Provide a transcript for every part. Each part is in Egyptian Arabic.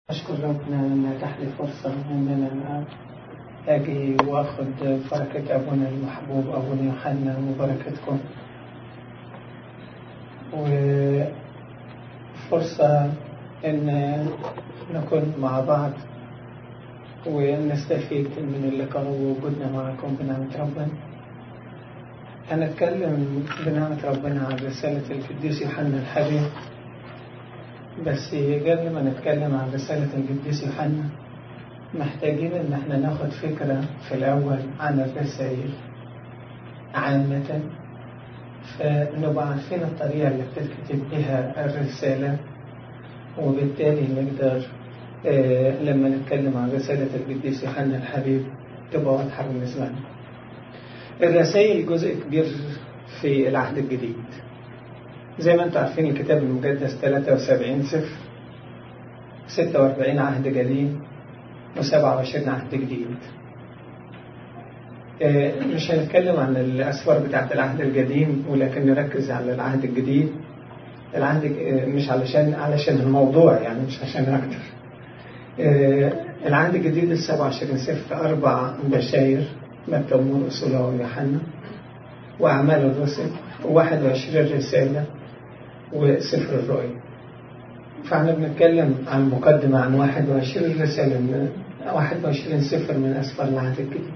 أشكر ربنا أن أتاح لي فرصة إن أنا أجي وآخد بركة أبونا المحبوب أبونا يوحنا وبركتكم وفرصة إن نكون مع بعض ونستفيد من اللقاء ووجودنا معكم بنعمة ربنا هنتكلم بنعمة ربنا عن رسالة القديس يوحنا الحبيب بس قبل ما نتكلم عن رسالة القديس يوحنا محتاجين ان احنا ناخد فكرة في الاول عن الرسائل عامة فنبقى عارفين الطريقة اللي بتتكتب بها الرسالة وبالتالي نقدر آه لما نتكلم عن رسالة القديس يوحنا الحبيب تبقى واضحة بالنسبة لنا الرسائل جزء كبير في العهد الجديد زي ما انتم عارفين الكتاب المقدس 73 سفر 46 عهد قديم و27 عهد جديد مش هنتكلم عن الأسفار بتاعت العهد القديم ولكن نركز على العهد الجديد العهد مش علشان علشان الموضوع يعني مش عشان أكتر العهد الجديد ال 27 سفر أربع بشاير متى ومرقس ويوحنا وأعمال الرسل و21 رسالة وسفر الرؤيا فاحنا بنتكلم عن مقدمة عن 21 رسالة من 21 سفر من أسفار العهد الجديد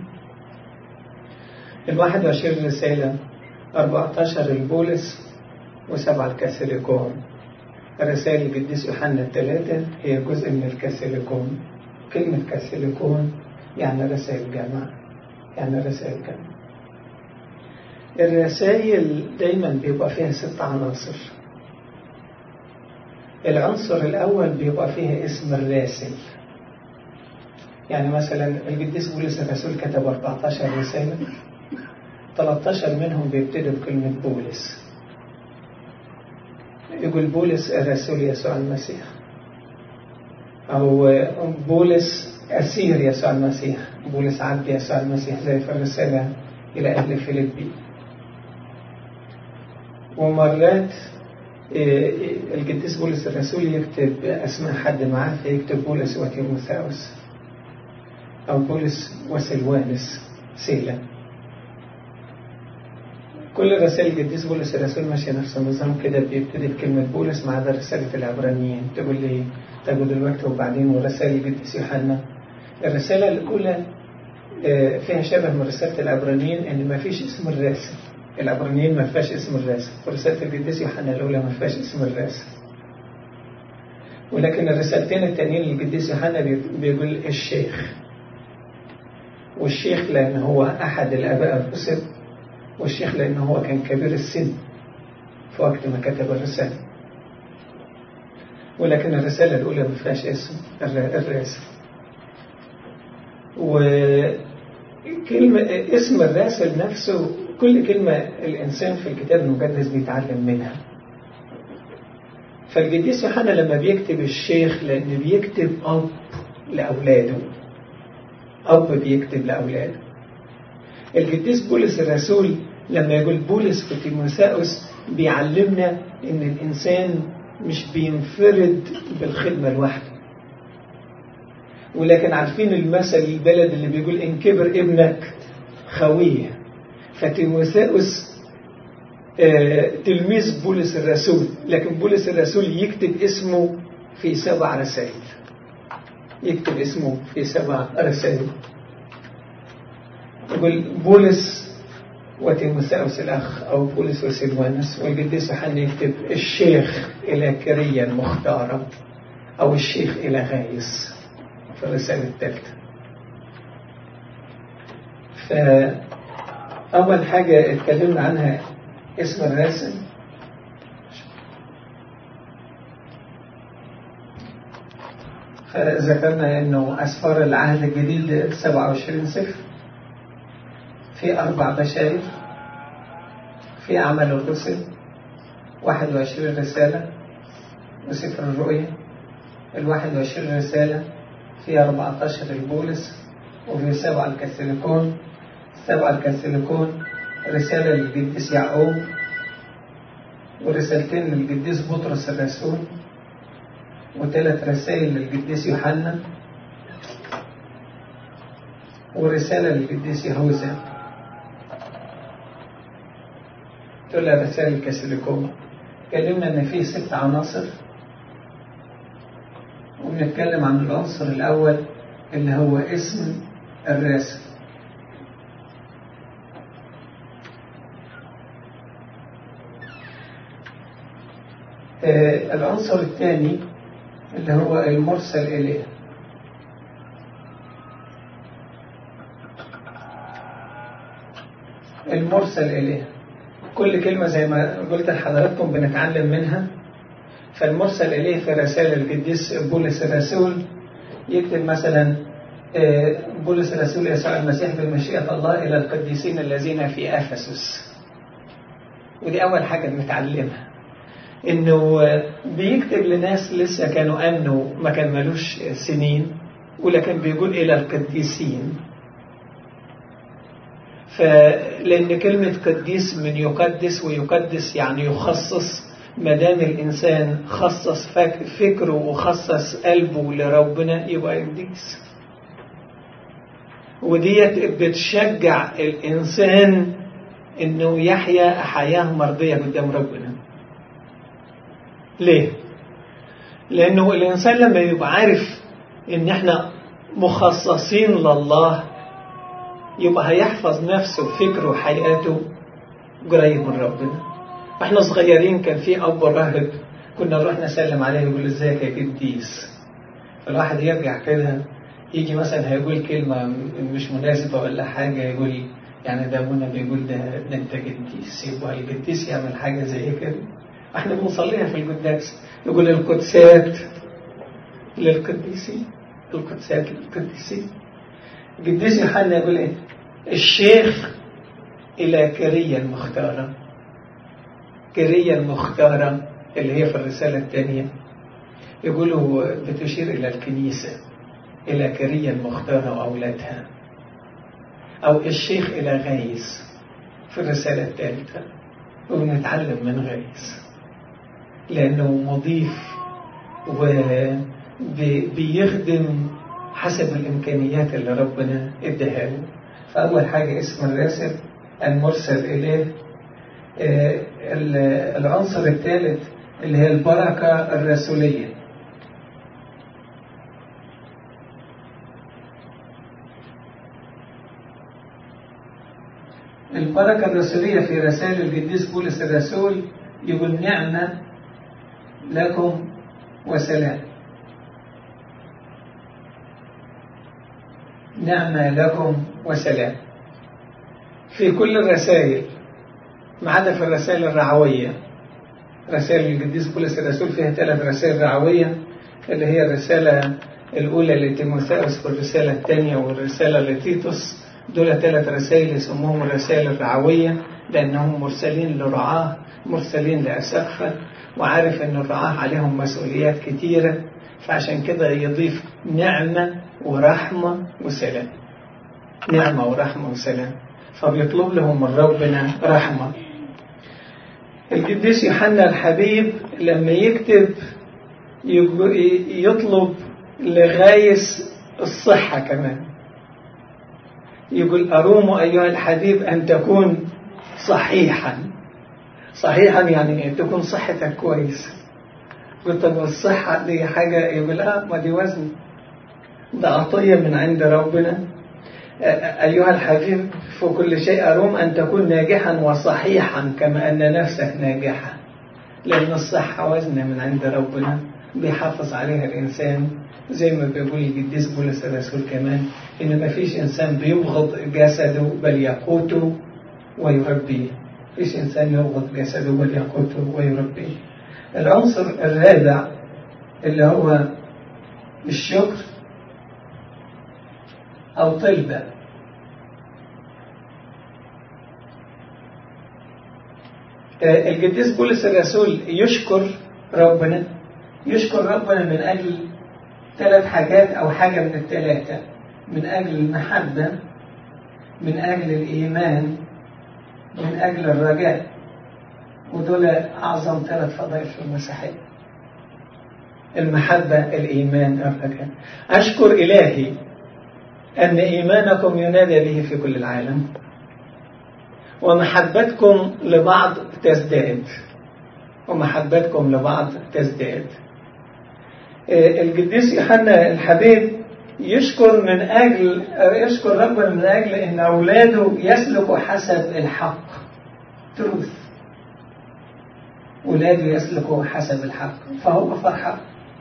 ال 21 رسالة 14 البولس وسبعة الكاثوليكون رسائل القديس يوحنا الثلاثة هي جزء من الكاثوليكون كلمة كاثوليكون يعني رسائل جامعة يعني رسائل جامعة الرسائل دايما بيبقى فيها ست عناصر العنصر الأول بيبقى فيه اسم الراسل يعني مثلا القديس بولس الرسول كتب 14 رسالة 13 منهم بيبتدوا بكلمة بولس يقول بولس الرسول يسوع المسيح أو بولس أسير يسوع المسيح بولس عبد يسوع المسيح زي في الرسالة إلى أهل فيليبي ومرات القديس بولس الرسول يكتب أسماء حد معاه فيكتب بولس وتيموثاوس أو بولس وسلوانس سيلا كل رسائل القديس بولس الرسول ماشية نفس النظام كده بيبتدي بكلمة بولس ما عدا رسالة العبرانيين تقول لي تقول دلوقتي وبعدين ورسائل القديس يوحنا الرسالة الأولى فيها شبه من رسالة العبرانيين إن ما فيش اسم الراسل العبرانيين ما فيهاش اسم الراسل ورسالة القديس يوحنا الأولى ما فيهاش اسم الراسل ولكن الرسالتين التانيين للقديس يوحنا بيقول الشيخ والشيخ لأن هو أحد الآباء الرسل والشيخ لأن هو كان كبير السن في وقت ما كتب الرسالة ولكن الرسالة الأولى ما فيهاش اسم الراسل وكلمة اسم الراسل نفسه كل كلمة الإنسان في الكتاب المقدس بيتعلم منها فالقديس يوحنا لما بيكتب الشيخ لأن بيكتب أب لأولاده أب بيكتب لأولاده القديس بولس الرسول لما يقول بولس في تيموثاوس بيعلمنا إن الإنسان مش بينفرد بالخدمة لوحده ولكن عارفين المثل البلد اللي بيقول إن كبر ابنك خويه فتيموثاوس آه تلميذ بولس الرسول لكن بولس الرسول يكتب اسمه في سبع رسائل يكتب اسمه في سبع رسائل يقول بولس وتيموثاوس الأخ أو بولس وسلوانس والقديس يوحنا يكتب الشيخ إلى كريا المختارة أو الشيخ إلى غايس في الرسالة الثالثة فأول حاجة اتكلمنا عنها اسم الراسل فذكرنا انه اسفار العهد الجديد 27 سفر في اربع بشائر في عمل الرسل 21 رسالة وسفر الرؤيا ال 21 رسالة في 14 البولس وفي سبعة الكاثوليكون سبعة الكاثوليكون رسالة للقديس يعقوب ورسالتين للقديس بطرس الرسول وثلاث رسائل للقديس يوحنا ورسالة للقديس يهوذا تقول رسائل كاثوليكوما اتكلمنا ان في ست عناصر وبنتكلم عن العنصر الاول اللي هو اسم الراسل آه العنصر الثاني اللي هو المرسل إليه المرسل إليه كل كلمة زي ما قلت لحضراتكم بنتعلم منها فالمرسل إليه في رسائل القديس بولس الرسول يكتب مثلا بولس الرسول يسوع المسيح بمشيئة الله إلى القديسين الذين في أفسس ودي أول حاجة بنتعلمها إنه بيكتب لناس لسه كانوا أمنوا ما كملوش سنين ولكن بيقول إلى القديسين فلأن كلمة قديس من يقدس ويقدس يعني يخصص ما دام الإنسان خصص فكره وخصص قلبه لربنا يبقى قديس وديت بتشجع الإنسان إنه يحيا حياة مرضية قدام ربنا ليه؟ لأنه الإنسان لما يبقى عارف إن إحنا مخصصين لله يبقى هيحفظ نفسه وفكره وحياته قريب من ربنا احنا صغيرين كان في اب راهب كنا نروح نسلم عليه يقول ازيك يا قديس فالواحد يرجع كده يجي مثلا هيقول كلمة مش مناسبة ولا حاجة يقول يعني ده ابونا بيقول ده, ده انت قديس يبقى القديس يعمل حاجة زي كده احنا بنصليها في القداس يقول القدسات للقديسين القدسات للقديسين القديس يوحنا يقول ايه الشيخ الى كرية المختارة كرية المختارة اللي هي في الرسالة الثانية يقولوا بتشير إلى الكنيسة إلى كرية المختارة وأولادها أو الشيخ إلى غيث في الرسالة الثالثة وبنتعلم من غيث لأنه مضيف وبيخدم حسب الإمكانيات اللي ربنا اداها له فأول حاجة اسم الراسل المرسل إليه العنصر الثالث اللي هي البركة الرسولية البركة الرسولية في رسائل القديس بولس الرسول يقول نعمة لكم وسلام نعمة لكم وسلام في كل الرسائل ما عدا في الرسائل الرعوية رسائل القديس بولس الرسول فيها ثلاث رسائل رعوية اللي هي الرسالة الأولى لتيموثاوس والرسالة الثانية والرسالة لتيتوس دول ثلاث رسائل يسموهم الرسائل الرعوية لأنهم مرسلين لرعاة مرسلين لأسقفة وعارف أن الرعاة عليهم مسؤوليات كتيرة فعشان كده يضيف نعمة ورحمة وسلام نعمة ورحمة وسلام فبيطلب لهم من ربنا رحمة القديس يوحنا الحبيب لما يكتب يطلب لغاية الصحة كمان يقول أروم أيها الحبيب أن تكون صحيحا صحيحا يعني تكون صحتك كويسة قلت طب الصحة دي حاجة يقول اه ما دي وزن ده عطية من عند ربنا أيها الحبيب في كل شيء أروم أن تكون ناجحا وصحيحا كما أن نفسك ناجحة لأن الصحة وزن من عند ربنا بيحافظ عليها الإنسان زي ما بيقول القديس بولس الرسول كمان إن ما فيش إنسان بيبغض جسده بل يقوته ويربيه فيش إنسان يبغض جسده بل يقوته ويربيه العنصر الرابع اللي هو الشكر أو طلبة القديس بولس الرسول يشكر ربنا يشكر ربنا من أجل ثلاث حاجات أو حاجة من الثلاثة من أجل المحبة من أجل الإيمان من أجل الرجاء ودول أعظم ثلاث فضائل في المسيحية المحبة الإيمان الرجاء أشكر إلهي أن إيمانكم ينادى به في كل العالم ومحبتكم لبعض تزداد ومحبتكم لبعض تزداد القديس يوحنا الحبيب يشكر من أجل يشكر ربنا من أجل أن أولاده يسلكوا حسب الحق تروث ولاده يسلكوا حسب الحق فهو فرحان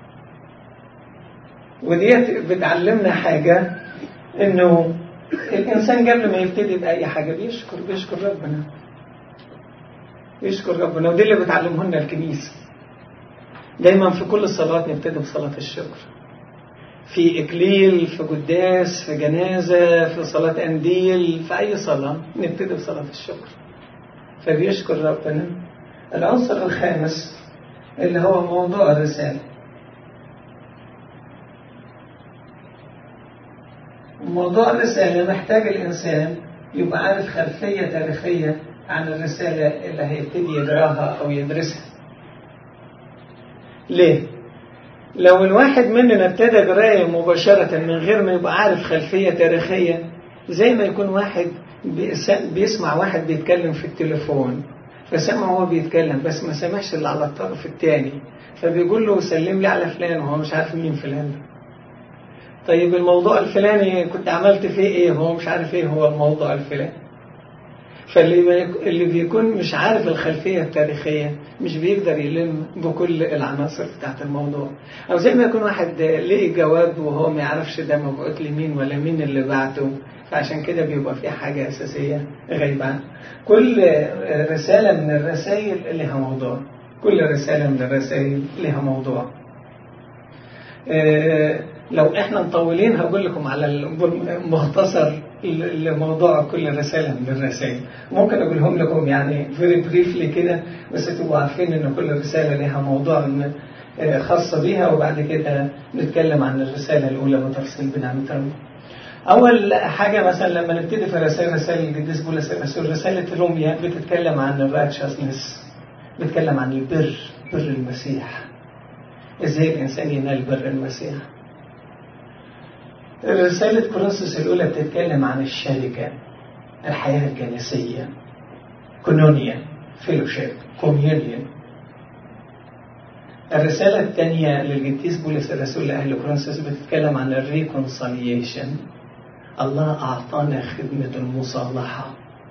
وديت بتعلمنا حاجة انه الانسان قبل ما يبتدي باي حاجة بيشكر بيشكر ربنا بيشكر ربنا ودي اللي بتعلمه لنا الكنيسة دايما في كل الصلاة نبتدي بصلاة الشكر في إكليل في قداس في جنازة في صلاة أنديل في أي صلاة نبتدي بصلاة الشكر فبيشكر ربنا العنصر الخامس اللي هو موضوع الرسالة موضوع الرسالة محتاج الإنسان يبقى عارف خلفية تاريخية عن الرسالة اللي هيبتدي يقراها أو يدرسها ليه؟ لو الواحد مننا ابتدى قراية مباشرة من غير ما يبقى عارف خلفية تاريخية زي ما يكون واحد بيسمع واحد بيتكلم في التليفون فسمع هو بيتكلم بس ما سمعش اللي على الطرف الثاني فبيقول له سلم لي على فلان وهو مش عارف مين فلان طيب الموضوع الفلاني كنت عملت فيه ايه هو مش عارف ايه هو الموضوع الفلاني فاللي اللي بيكون مش عارف الخلفية التاريخية مش بيقدر يلم بكل العناصر بتاعت الموضوع أو زي ما يكون واحد لقي جواب وهو ما يعرفش ده مبعوث لمين ولا مين اللي بعته فعشان كده بيبقى في حاجة أساسية غايبة كل رسالة من الرسائل لها موضوع كل رسالة من الرسائل لها موضوع لو احنا مطولين هقول لكم على المختصر لموضوع كل رسالة من الرسائل ممكن أقولهم لكم يعني very briefly كده بس تبقوا عارفين إن كل رسالة لها موضوع خاصة بيها وبعد كده نتكلم عن الرسالة الأولى بتفصيل بنعمة ربنا أول حاجة مثلا لما نبتدي في رسائل رسائل القديس بولس الرسول رسالة روميا بتتكلم عن الرايتشسنس بتتكلم عن البر بر المسيح ازاي الإنسان ينال بر المسيح رسالة كورنثوس الأولى بتتكلم عن الشركة الحياة الكنسية كونونيا فيلوشيب كوميونيون الرسالة الثانية للقديس بولس الرسول لأهل كورنثوس بتتكلم عن الريكونساليشن الله أعطانا خدمة المصالحة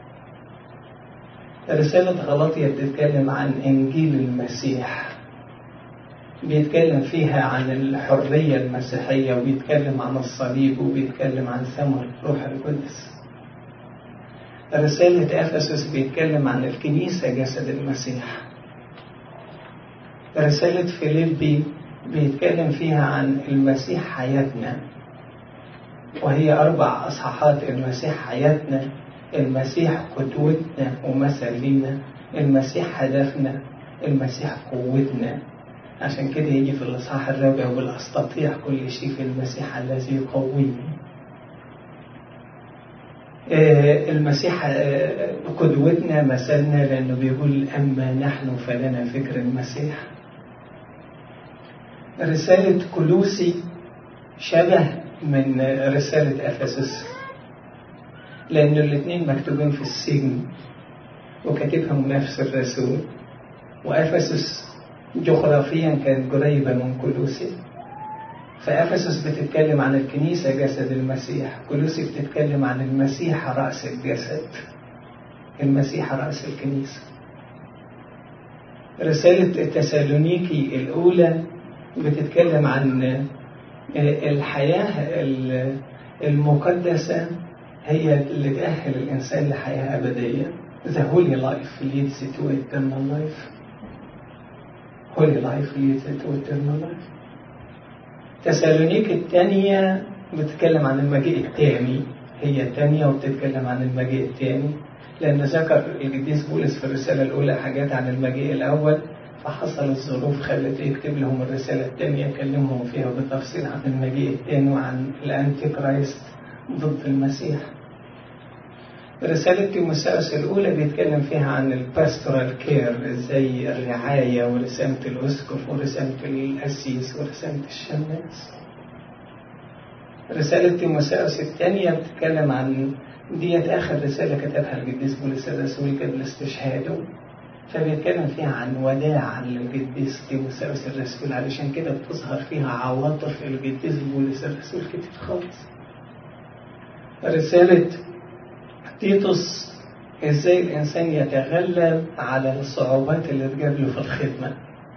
رسالة غلطية بتتكلم عن إنجيل المسيح بيتكلم فيها عن الحرية المسيحية وبيتكلم عن الصليب وبيتكلم عن ثمر روح القدس رسالة أفسس بيتكلم عن الكنيسة جسد المسيح رسالة فيليبي بيتكلم فيها عن المسيح حياتنا وهي أربع أصحاحات المسيح حياتنا المسيح قدوتنا ومثل لينا المسيح هدفنا المسيح قوتنا عشان كده يجي في الإصحاح الرابع ويقول أستطيع كل شيء في المسيح الذي يقويني المسيح قدوتنا مثلنا لأنه بيقول أما نحن فلنا فكر المسيح رسالة كلوسي شبه من رسالة أفسس لأن الاثنين مكتوبين في السجن وكاتبهم نفس الرسول وأفسس جغرافيا كانت قريبة من كلوسي فأفسس بتتكلم عن الكنيسة جسد المسيح كلوسي بتتكلم عن المسيح رأس الجسد المسيح رأس الكنيسة رسالة تسالونيكي الأولى بتتكلم عن الحياة المقدسة هي اللي تأهل الإنسان لحياة أبدية The holy life leads to eternal life holy life leads to eternal life تسالونيك الثانية بتتكلم عن المجيء الثاني هي الثانية وبتتكلم عن المجيء الثاني لأن ذكر القديس بولس في الرسالة الأولى حاجات عن المجيء الأول فحصلت ظروف خلت يكتب لهم الرسالة الثانية يكلمهم فيها بالتفصيل عن المجيء الثاني وعن الأنتي كرايست ضد المسيح رسالة تيموساوس الأولى بيتكلم فيها عن الباستورال كير ازاي الرعاية ورسالة الأسقف ورسالة القسيس ورسالة الشماس رسالة تيموساوس الثانية بتتكلم عن ديت آخر رسالة كتبها القديس بولس الرسول قبل استشهاده فبيتكلم فيها عن وداع للقديس تيموساوس الرسول علشان كده بتظهر فيها عواطف القديس بولس الرسول كتير خالص رسالة تيتوس ازاي الانسان يتغلب على الصعوبات اللي تقابله في الخدمة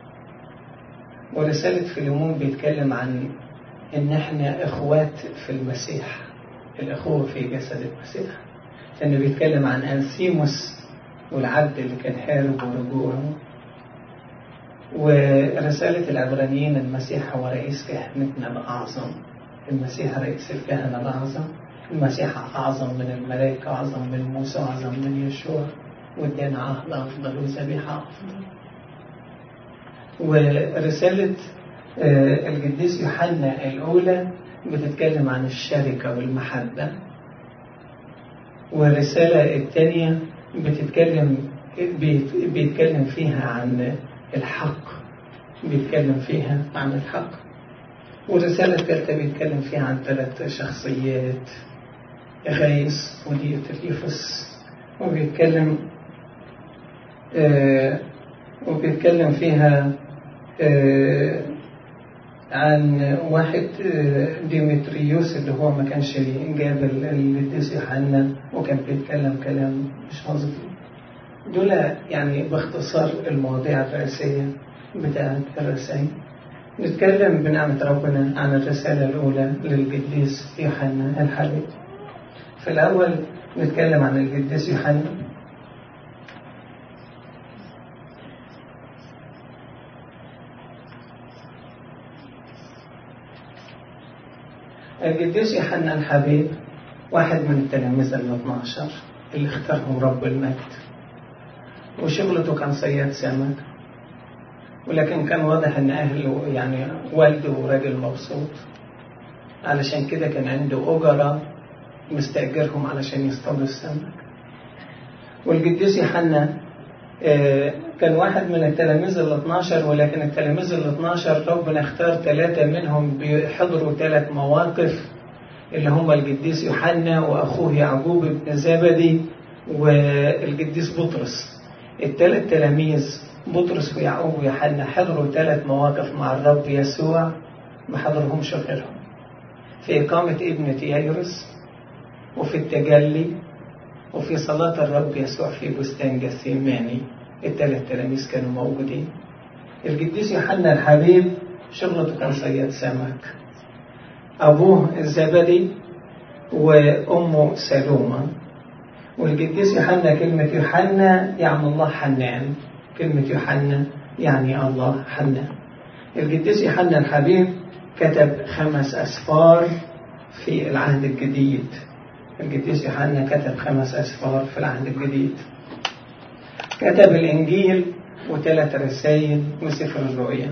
ورسالة فيليمون بيتكلم عن ان احنا اخوات في المسيح الاخوة في جسد المسيح لانه بيتكلم عن انسيموس والعبد اللي كان حارب ورجوعه ورسالة العبرانيين المسيح هو رئيس كهنتنا الأعظم المسيح رئيس الكهنة الأعظم المسيح أعظم من الملائكة أعظم من موسى أعظم من يشوع وادانا عهد أفضل وذبيحة أفضل ورسالة القديس يوحنا الأولى بتتكلم عن الشركة والمحبة والرسالة الثانية بتتكلم بيتكلم فيها عن الحق بيتكلم فيها عن الحق والرسالة الثالثة بيتكلم فيها عن ثلاث شخصيات غيس وديوتريفس وبيتكلم آه وبيتكلم فيها آه عن واحد آه ديمتريوس اللي هو ما كانش جاب القديس يوحنا وكان بيتكلم كلام مش مظبوط دول يعني باختصار المواضيع الرئيسية بتاعت الرسائل نتكلم بنعمة ربنا عن الرسالة الأولى للقديس يوحنا الحبيب في الأول نتكلم عن القديس يوحنا القديس يوحنا الحبيب واحد من التلاميذ ال 12 اللي اختارهم رب المجد وشغلته كان صياد سمك ولكن كان واضح ان اهله يعني والده راجل مبسوط علشان كده كان عنده اجرة مستأجرهم علشان يصطادوا السمك والقديس يوحنا كان واحد من التلاميذ ال 12 ولكن التلاميذ ال 12 ربنا اختار ثلاثة منهم بيحضروا ثلاث مواقف اللي هم القديس يوحنا واخوه يعقوب بن زبدي والقديس بطرس الثلاث تلاميذ بطرس ويعقوب ويوحنا حضروا ثلاث مواقف مع الرب يسوع ما حضرهمش غيرهم في إقامة ابنة يايرس وفي التجلي وفي صلاة الرب يسوع في بستان جثيماني الثلاث تلاميذ كانوا موجودين القديس يوحنا الحبيب شغلته كان صياد سمك أبوه الزبدي وأمه سلومة والقديس يوحنا كلمة يوحنا يعني الله حنان كلمة يوحنا يعني الله حنان القديس يوحنا الحبيب كتب خمس أسفار في العهد الجديد القديس يوحنا كتب خمس أسفار في العهد الجديد كتب الإنجيل وثلاث رسائل وسفر الرؤيا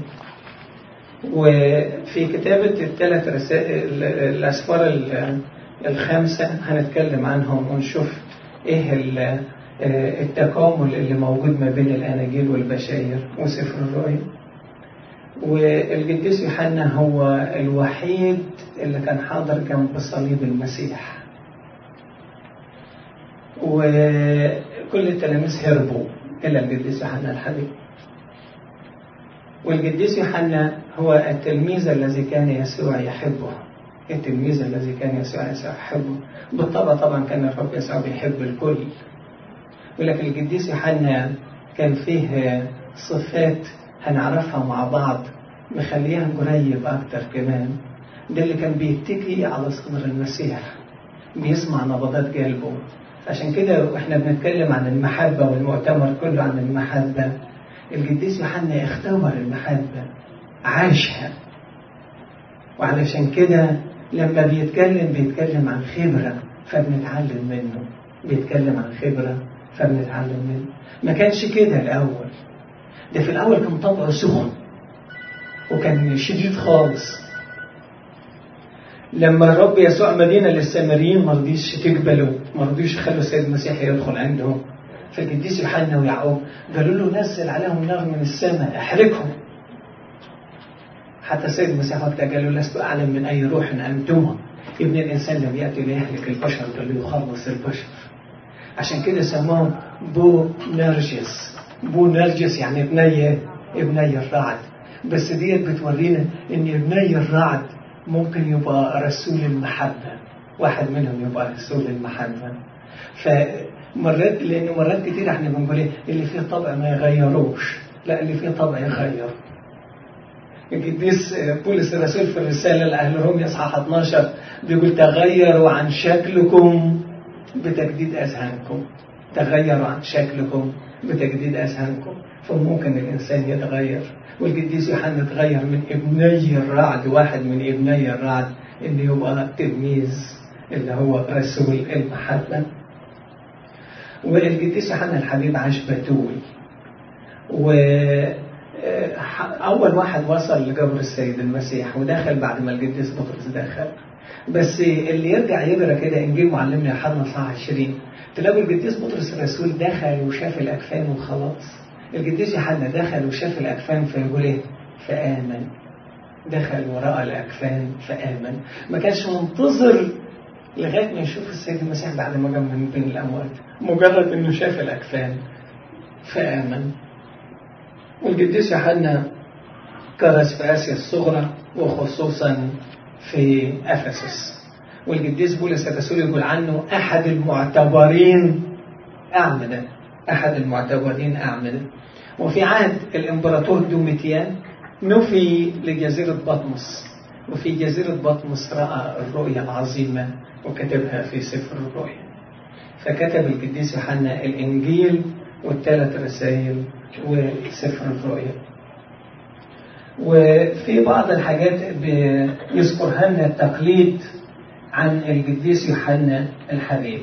وفي كتابة الثلاث رسائل الأسفار الخمسة هنتكلم عنهم ونشوف إيه التكامل اللي موجود ما بين الأناجيل والبشاير وسفر الرؤيا والقديس يوحنا هو الوحيد اللي كان حاضر جنب صليب المسيح وكل التلاميذ هربوا إلا القديس يوحنا الحبيب والقديس يوحنا هو التلميذ الذي كان يسوع يحبه التلميذ الذي كان يسوع يحبه بالطبع طبعا كان الرب يسوع بيحب الكل ولكن القديس يوحنا كان فيه صفات هنعرفها مع بعض مخليها قريب أكتر كمان ده اللي كان بيتكي على صدر المسيح بيسمع نبضات قلبه عشان كده واحنا بنتكلم عن المحبة والمؤتمر كله عن المحبة القديس يوحنا اختبر المحبة عاشها وعلشان كده لما بيتكلم بيتكلم عن خبرة فبنتعلم منه بيتكلم عن خبرة فبنتعلم منه ما كانش كده الأول ده في الأول كان طبعه سخن وكان شديد خالص لما الرب يسوع مدينة للسامريين ما رضيش تقبله ما رضيش يخلوا السيد المسيح يدخل عندهم فالقديس يوحنا ويعقوب قالوا له نزل عليهم نار من السماء احرقهم حتى السيد المسيح وقتها قال له لست أعلم من أي روح أنتم ابن الإنسان لم يأتي ليهلك البشر بل ليخلص البشر عشان كده سموهم بو نرجس بو نرجس يعني ابني ابني الرعد بس ديت بتورينا ان ابني الرعد ممكن يبقى رسول المحبة واحد منهم يبقى رسول المحبة فمرات لأن مرات كتير احنا بنقول ايه اللي فيه طبع ما يغيروش لا اللي فيه طبع يغير القديس بولس الرسول في الرسالة لأهل روميا إصحاح 12 بيقول تغيروا عن شكلكم بتجديد أذهانكم تغيروا عن شكلكم بتجديد أذهانكم فممكن الإنسان يتغير والقديس يوحنا تغير من ابني الرعد واحد من ابني الرعد إنه يبقى تلميذ اللي هو رسول المحبة والقديس يوحنا الحبيب عاش بتول و أول واحد وصل لقبر السيد المسيح ودخل بعد ما القديس بطرس دخل بس اللي يرجع يقرا كده انجيل معلمنا يوحنا صح 20 تلاقوا القديس بطرس الرسول دخل وشاف الاكفان وخلاص القديس يوحنا دخل وشاف الاكفان فيقول ايه؟ فامن دخل وراء الاكفان فامن ما كانش منتظر لغايه ما يشوف السيد المسيح بعد ما قام من بين الاموات مجرد انه شاف الاكفان فامن والقديس يوحنا كرس في اسيا الصغرى وخصوصا في افسس والقديس بولس الرسول يقول عنه احد المعتبرين اعمده احد المعتبرين اعمده وفي عهد الامبراطور دوميتيان نفي لجزيره بطمس وفي جزيره بطمس راى الرؤيا العظيمه وكتبها في سفر الرؤيا فكتب القديس يوحنا الانجيل والثلاث رسائل وسفر الرؤيا وفي بعض الحاجات بيذكرها لنا التقليد عن القديس يوحنا الحبيب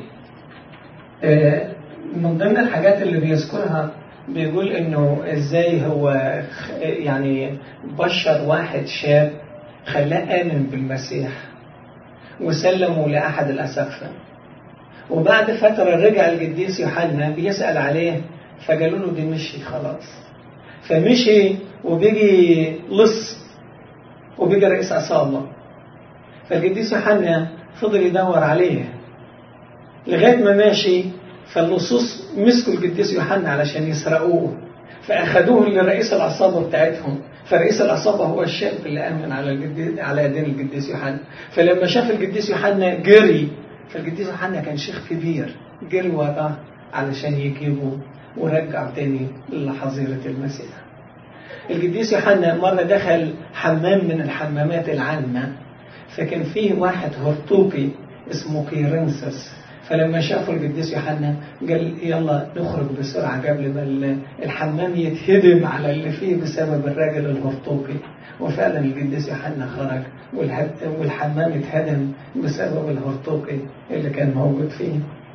من ضمن الحاجات اللي بيذكرها بيقول انه ازاي هو يعني بشر واحد شاب خلاه امن بالمسيح وسلمه لاحد الاسقفه وبعد فتره رجع القديس يوحنا بيسال عليه فقالوا له دي مشي خلاص فمشي وبيجي لص وبيجي رئيس عصابة فالقديس يوحنا فضل يدور عليه لغاية ما ماشي فاللصوص مسكوا القديس يوحنا علشان يسرقوه فأخذوه لرئيس العصابة بتاعتهم فرئيس العصابة هو الشاب اللي آمن على القديس على يدين القديس يوحنا فلما شاف القديس يوحنا جري فالقديس يوحنا كان شيخ كبير جري وراه علشان يجيبه ورجع تاني لحظيرة المسيح القديس يوحنا مرة دخل حمام من الحمامات العامة فكان فيه واحد هرطوقي اسمه كيرنسس فلما شافوا القديس يوحنا قال يلا نخرج بسرعة قبل ما الحمام يتهدم على اللي فيه بسبب الراجل الهرطوقي وفعلا القديس يوحنا خرج والحمام اتهدم بسبب الهرطوقي اللي كان موجود فيه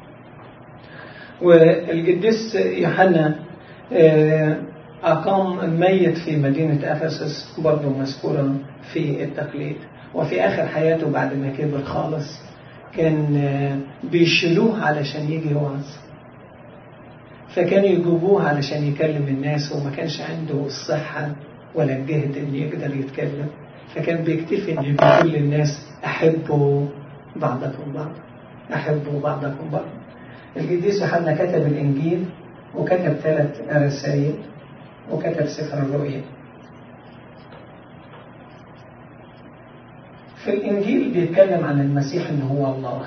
والقديس يوحنا أقام ميت في مدينة أفسس برضه مذكورا في التقليد وفي آخر حياته بعد ما كبر خالص كان بيشيلوه علشان يجي يوعظ فكانوا يجيبوه علشان يكلم الناس وما كانش عنده الصحة ولا الجهد إن يقدر يتكلم فكان بيكتفي إن يقول كل الناس أحبوا بعضكم بعض أحبوا بعضكم بعض القديس يوحنا كتب الإنجيل وكتب ثلاث رسائل وكتب سفر الرؤيا في الإنجيل بيتكلم عن المسيح إن هو الله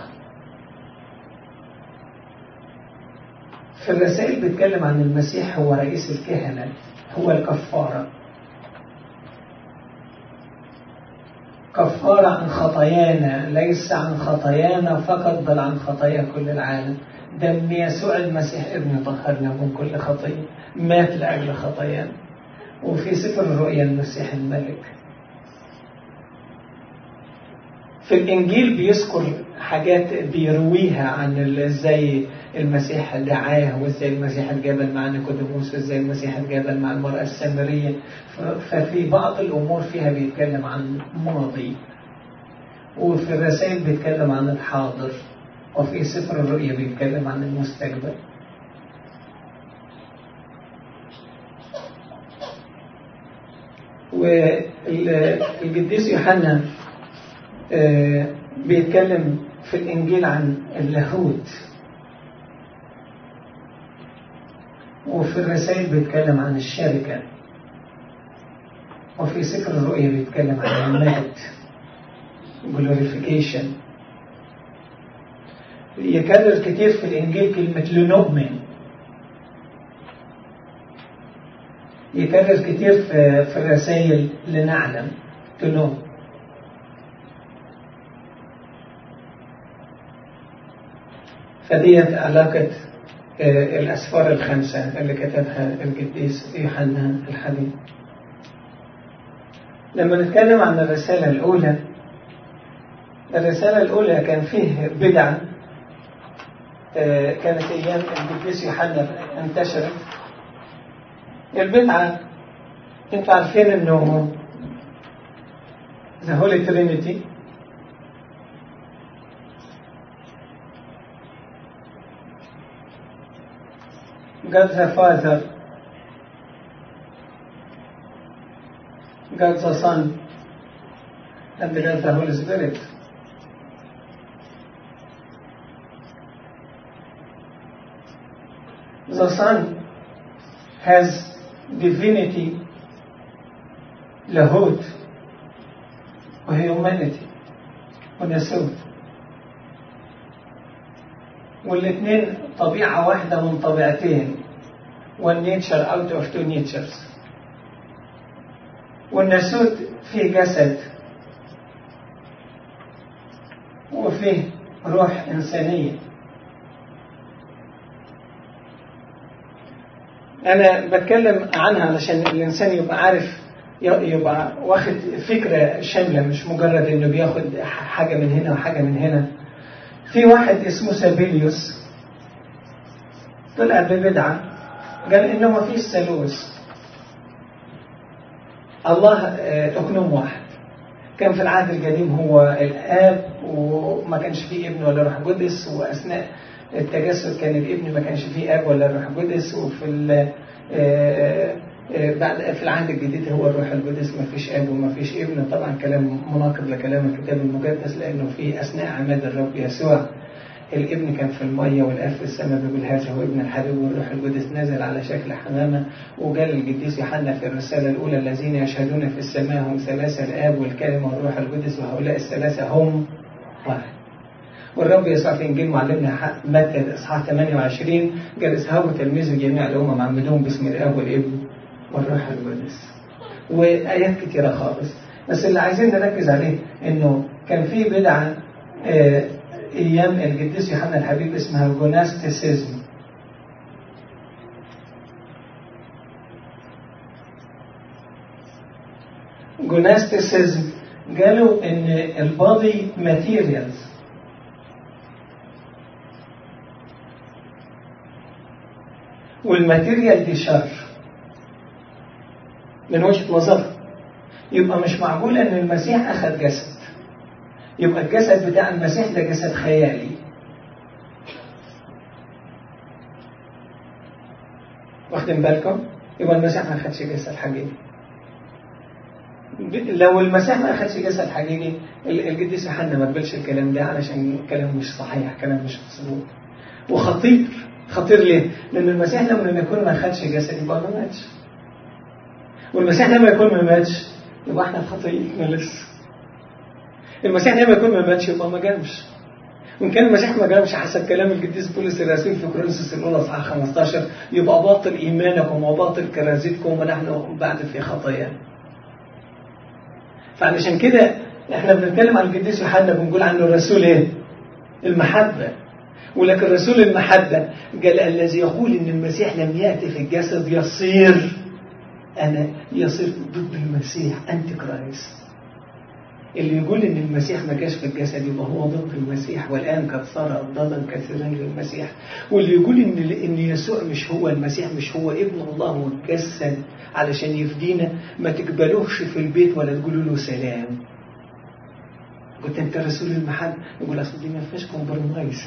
في الرسائل بيتكلم عن المسيح هو رئيس الكهنة هو الكفارة كفارة عن خطايانا ليس عن خطايانا فقط بل عن خطايا كل العالم دم يسوع المسيح ابن طهرنا من كل خطية مات لأجل خطايانا وفي سفر الرؤيا المسيح الملك في الإنجيل بيذكر حاجات بيرويها عن ازاي المسيح دعاه وازاي المسيح اتقابل مع نيكوديموس وازاي المسيح اتقابل مع المرأة السامرية ففي بعض الأمور فيها بيتكلم عن ماضي وفي الرسائل بيتكلم عن الحاضر وفي سفر الرؤيا بيتكلم عن المستقبل والقديس يوحنا بيتكلم في الإنجيل عن اللاهوت وفي الرسائل بيتكلم عن الشركة وفي سفر الرؤيا بيتكلم عن المجد glorification يكرر كتير في الإنجيل كلمة لنؤمن يكرر كتير في, في الرسائل لنعلم to know فديت علاقة الأسفار الخمسة اللي كتبها القديس يوحنا الحبيب لما نتكلم عن الرسالة الأولى الرسالة الأولى كان فيه بدعة كانت أيام القديس يوحنا انتشرت البدعة انتوا عارفين انه the Holy Trinity God the Father God the Son and God the Holy Spirit the Son has divinity لاهوت وهيومانيتي وناسوت والاثنين طبيعة واحدة من طبيعتين one nature out of two natures والناسوت فيه جسد وفيه روح إنسانية أنا بتكلم عنها علشان الإنسان يبقى عارف يبقى واخد فكرة شاملة مش مجرد إنه بياخد حاجة من هنا وحاجة من هنا في واحد اسمه سابيليوس طلع ببدعة قال إنه ما فيش ثالوث الله أكنوم واحد كان في العهد القديم هو الآب وما كانش فيه ابن ولا روح قدس وأثناء التجسد كان الابن ما كانش فيه اب ولا الروح القدس وفي بعد في العهد الجديد هو الروح القدس ما فيش اب وما فيش ابن طبعا كلام مناقض لكلام الكتاب المقدس لانه في اثناء عماد الرب يسوع الابن كان في المية والاب في السماء بيقول هذا هو ابن الحبيب والروح القدس نزل على شكل حمامة وقال القديس يوحنا في الرسالة الأولى الذين يشهدون في السماء هم ثلاثة الآب والكلمة والروح القدس وهؤلاء الثلاثة هم واحد والرب يسوع في انجيل معلمنا متى الاصحاح 28 قال اذهبوا تلميذوا جميع الامم عمدوهم باسم الاب والابن والروح القدس وايات كتيره خالص بس اللي عايزين نركز عليه انه كان في بدعه ايام القديس يوحنا الحبيب اسمها جوناستيسيزم جوناستيسيزم قالوا ان البادي ماتيريالز والماتيريال دي شر من وجهة نظر يبقى مش معقول ان المسيح اخذ جسد يبقى الجسد بتاع المسيح ده جسد خيالي واخدين بالكم يبقى المسيح ما اخدش جسد حقيقي لو المسيح ما اخدش جسد حقيقي القديس يوحنا ما قبلش الكلام ده علشان الكلام مش صحيح كلام مش مظبوط وخطير خطير ليه؟ لأن المسيح لما يكون ما خدش جسد يبقى ما ماتش. والمسيح لما يكون ما ماتش يبقى احنا خطيئين لسه. المسيح لما يكون ما ماتش يبقى ما جامش. وإن كان المسيح ما جامش حسب كلام القديس بولس الرسول في كورنثوس الأولى اصحاح 15 يبقى باطل إيمانكم وباطل كرازتكم ونحن بعد في خطايا. فعلشان كده احنا بنتكلم عن القديس يوحنا بنقول عنه الرسول ايه؟ المحبة. ولكن رسول المحبة قال الذي يقول إن المسيح لم يأتي في الجسد يصير أنا يصير ضد المسيح أنتي كرايست اللي يقول إن المسيح ما جاش في الجسد يبقى هو ضد المسيح والآن قد صار أضدادا كثيرا للمسيح واللي يقول إن إن يسوع مش هو المسيح مش هو ابن الله واتجسد علشان يفدينا ما تقبلوهش في البيت ولا تقولوا له سلام قلت انت رسول المحل يقول اصل دي ما فيهاش كومبرمايز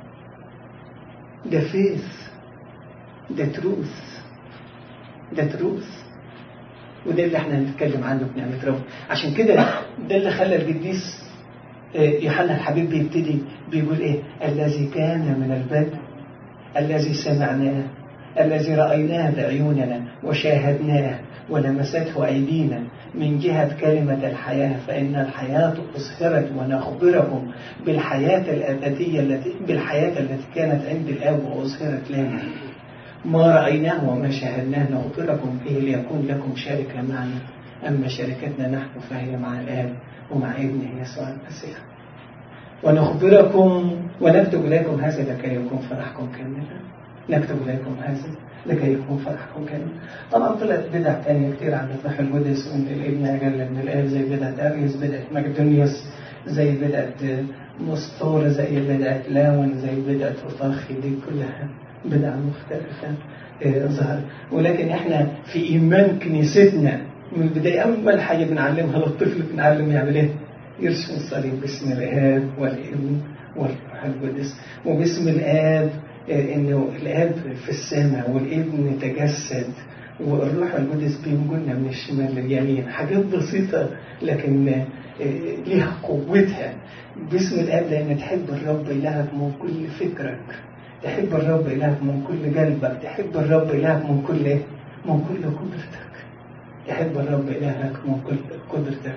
ده فيث ده تروث ده تروث وده اللي احنا هنتكلم عنه في نعمة ربنا عشان كده ده اللي خلى القديس يوحنا الحبيب بيبتدي بيقول ايه الذي كان من البدء الذي سمعناه الذي رأيناه بعيوننا وشاهدناه ولمسته أيدينا من جهة كلمة الحياة فإن الحياة أظهرت ونخبركم بالحياة الأبدية التي بالحياة التي كانت عند الآب وأظهرت لنا ما رأيناه وما شاهدناه نخبركم به ليكون لكم شركة معنا أما شركتنا نحن فهي مع الآب ومع ابنه يسوع المسيح ونخبركم ونكتب إليكم هذا لكي يكون فرحكم كاملا نكتب إليكم هذا لكي يكون فرحكم كاملا طبعا طلعت بدع تانية كتير عن الروح القدس وإن الابن أجل من الآب زي بدعة أريس بدعة مقدونيوس زي بدعة مسطورة زي بدعة لاون زي بدعة أطاخي دي كلها بدع مختلفة ظهر ولكن احنا في إيمان كنيستنا من البداية أول حاجة بنعلمها للطفل بنعلم يعمل إيه؟ يرسم الصليب باسم الآب والابن والروح القدس وباسم الآب إنه الآب في السماء والابن تجسد والروح القدس بينقلنا من الشمال لليمين حاجات بسيطة لكن ليها قوتها باسم الآب لأن تحب الرب إلهك من كل فكرك تحب الرب إلهك من كل قلبك تحب الرب إلهك من كل إيه؟ من كل قدرتك تحب الرب إلهك من كل قدرتك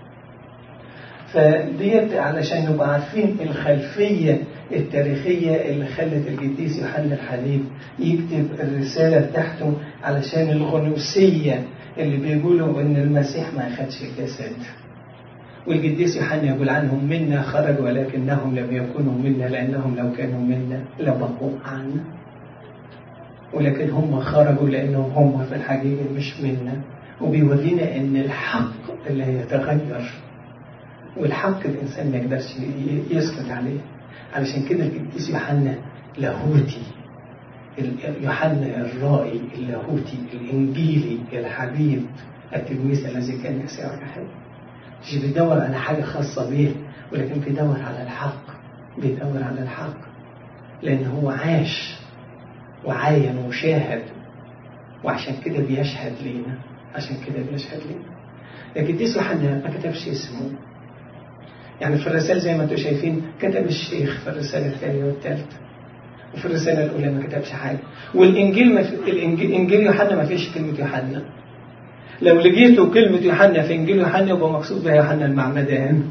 فديت علشان نبقى عارفين الخلفية التاريخية اللي خلت القديس يوحنا الحبيب يكتب الرسالة بتاعته علشان الغنوسية اللي بيقولوا إن المسيح ما أخدش الجسد والقديس يوحنا يقول عنهم منا خرج ولكنهم لم يكونوا منا لأنهم لو كانوا منا لبقوا عنا ولكن هم خرجوا لأنهم هم في الحقيقة مش منا وبيورينا ان الحق اللي هيتغير والحق الانسان ما يقدرش يسكت عليه علشان كده القديس يوحنا لاهوتي يوحنا الرائي اللاهوتي الانجيلي الحبيب التلميذ الذي كان يسير الحب مش بيدور على حاجه خاصه بيه ولكن بيدور على الحق بيدور على الحق لان هو عاش وعاين وشاهد وعشان كده بيشهد لينا عشان كده بيشهد لنا القديس يوحنا ما كتبش اسمه يعني في الرسالة زي ما انتم شايفين كتب الشيخ في الرسالة الثانية والثالثة وفي الرسالة الأولى ما كتبش حاجة والإنجيل ما في الإنجيل إنجيل يوحنا ما فيش كلمة يوحنا لو لقيتوا كلمة يوحنا في إنجيل يوحنا يبقى مقصود بها يوحنا المعمدان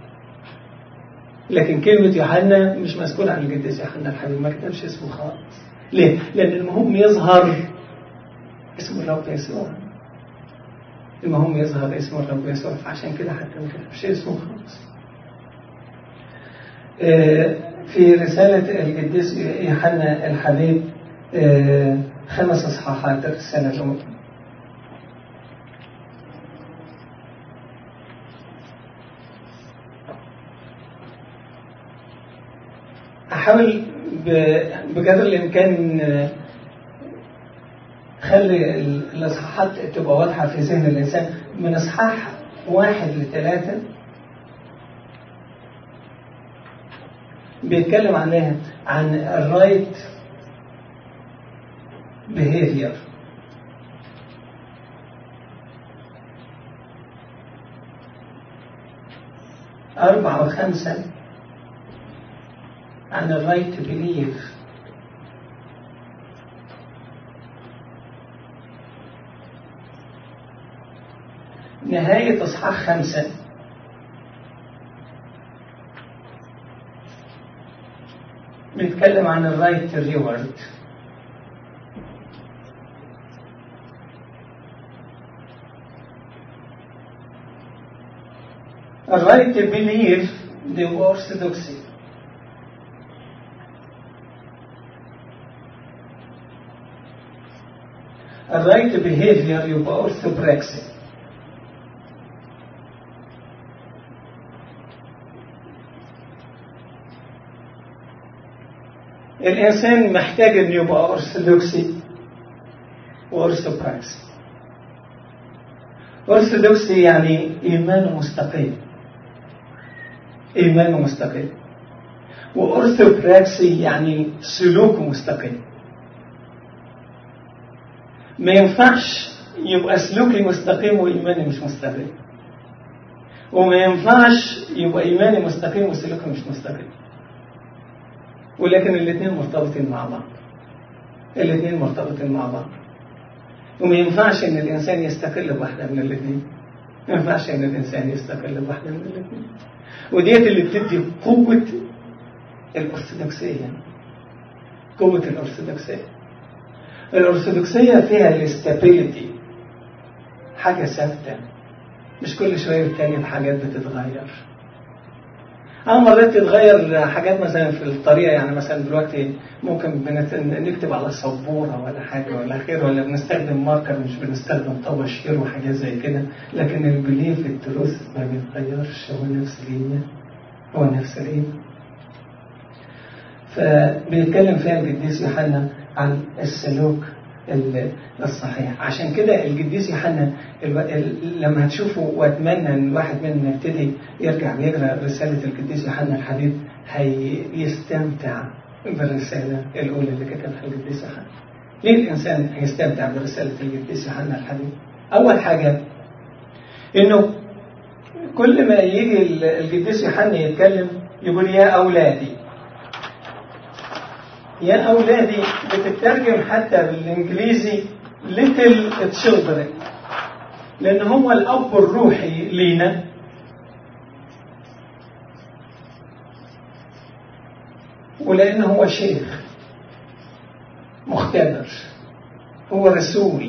لكن كلمة يوحنا مش مسؤول عن القديس يوحنا الحبيب ما كتبش اسمه خالص ليه؟ لأن المهم يظهر اسم الرب يسوع المهم يظهر اسم الرب يسوع فعشان كده حتى ما كتبش اسمه خالص في رسالة القديس يوحنا الحبيب خمس اصحاحات الرسالة الأولى أحاول بقدر الإمكان خلي الإصحاحات تبقى واضحة في ذهن الإنسان من إصحاح واحد لثلاثة بيتكلم عنها عن الرايت behavior أربعة وخمسة عن الرايت بليف نهاية إصحاح خمسة بيتكلم عن الرايت ريورد الرايت بليف the orthodoxy الرايت behavior يبقى orthopraxy الإنسان محتاج إنه يبقى أرثوذكسي وأرثوبراكسي أرثوذكسي يعني إيمان مستقيم إيمانه مستقيم وأرثوبراكسي يعني سلوكه مستقيم ما ينفعش يبقى سلوكي مستقيم وإيماني مش مستقيم وما ينفعش يبقى إيماني مستقيم وسلوكي مش مستقيم ولكن الاثنين مرتبطين مع بعض الاثنين مرتبطين مع بعض وما ينفعش ان الانسان يستقل بواحده من الاثنين ما ينفعش ان الانسان يستقل بواحده من الاثنين وديت اللي بتدي قوه الارثوذكسيه قوه الارثوذكسيه الارثوذكسيه فيها الاستابيليتي حاجه ثابته مش كل شويه والتانيه بحاجات بتتغير اه مرات تتغير حاجات مثلا في الطريقه يعني مثلا دلوقتي ممكن بنت... نكتب على سبوره ولا حاجه ولا خير ولا بنستخدم ماركر مش بنستخدم طباشير وحاجات زي كده لكن البليف التروث ما بيتغيرش هو نفس الإيمان هو نفس الإيمان فبيتكلم فيها القديس يوحنا عن السلوك الصحيح عشان كده القديس يوحنا لما هتشوفوا واتمنى ان الواحد منا يبتدي يرجع ويقرا رساله القديس يوحنا الحبيب هيستمتع بالرساله الاولى اللي كتبها القديس يوحنا. ليه الانسان هيستمتع برساله القديس يوحنا الحبيب؟ اول حاجه انه كل ما يجي القديس يوحنا يتكلم يقول يا اولادي يا أولادي بتترجم حتى بالإنجليزي little children لأن هو الأب الروحي لينا ولأن هو شيخ مختبر هو رسول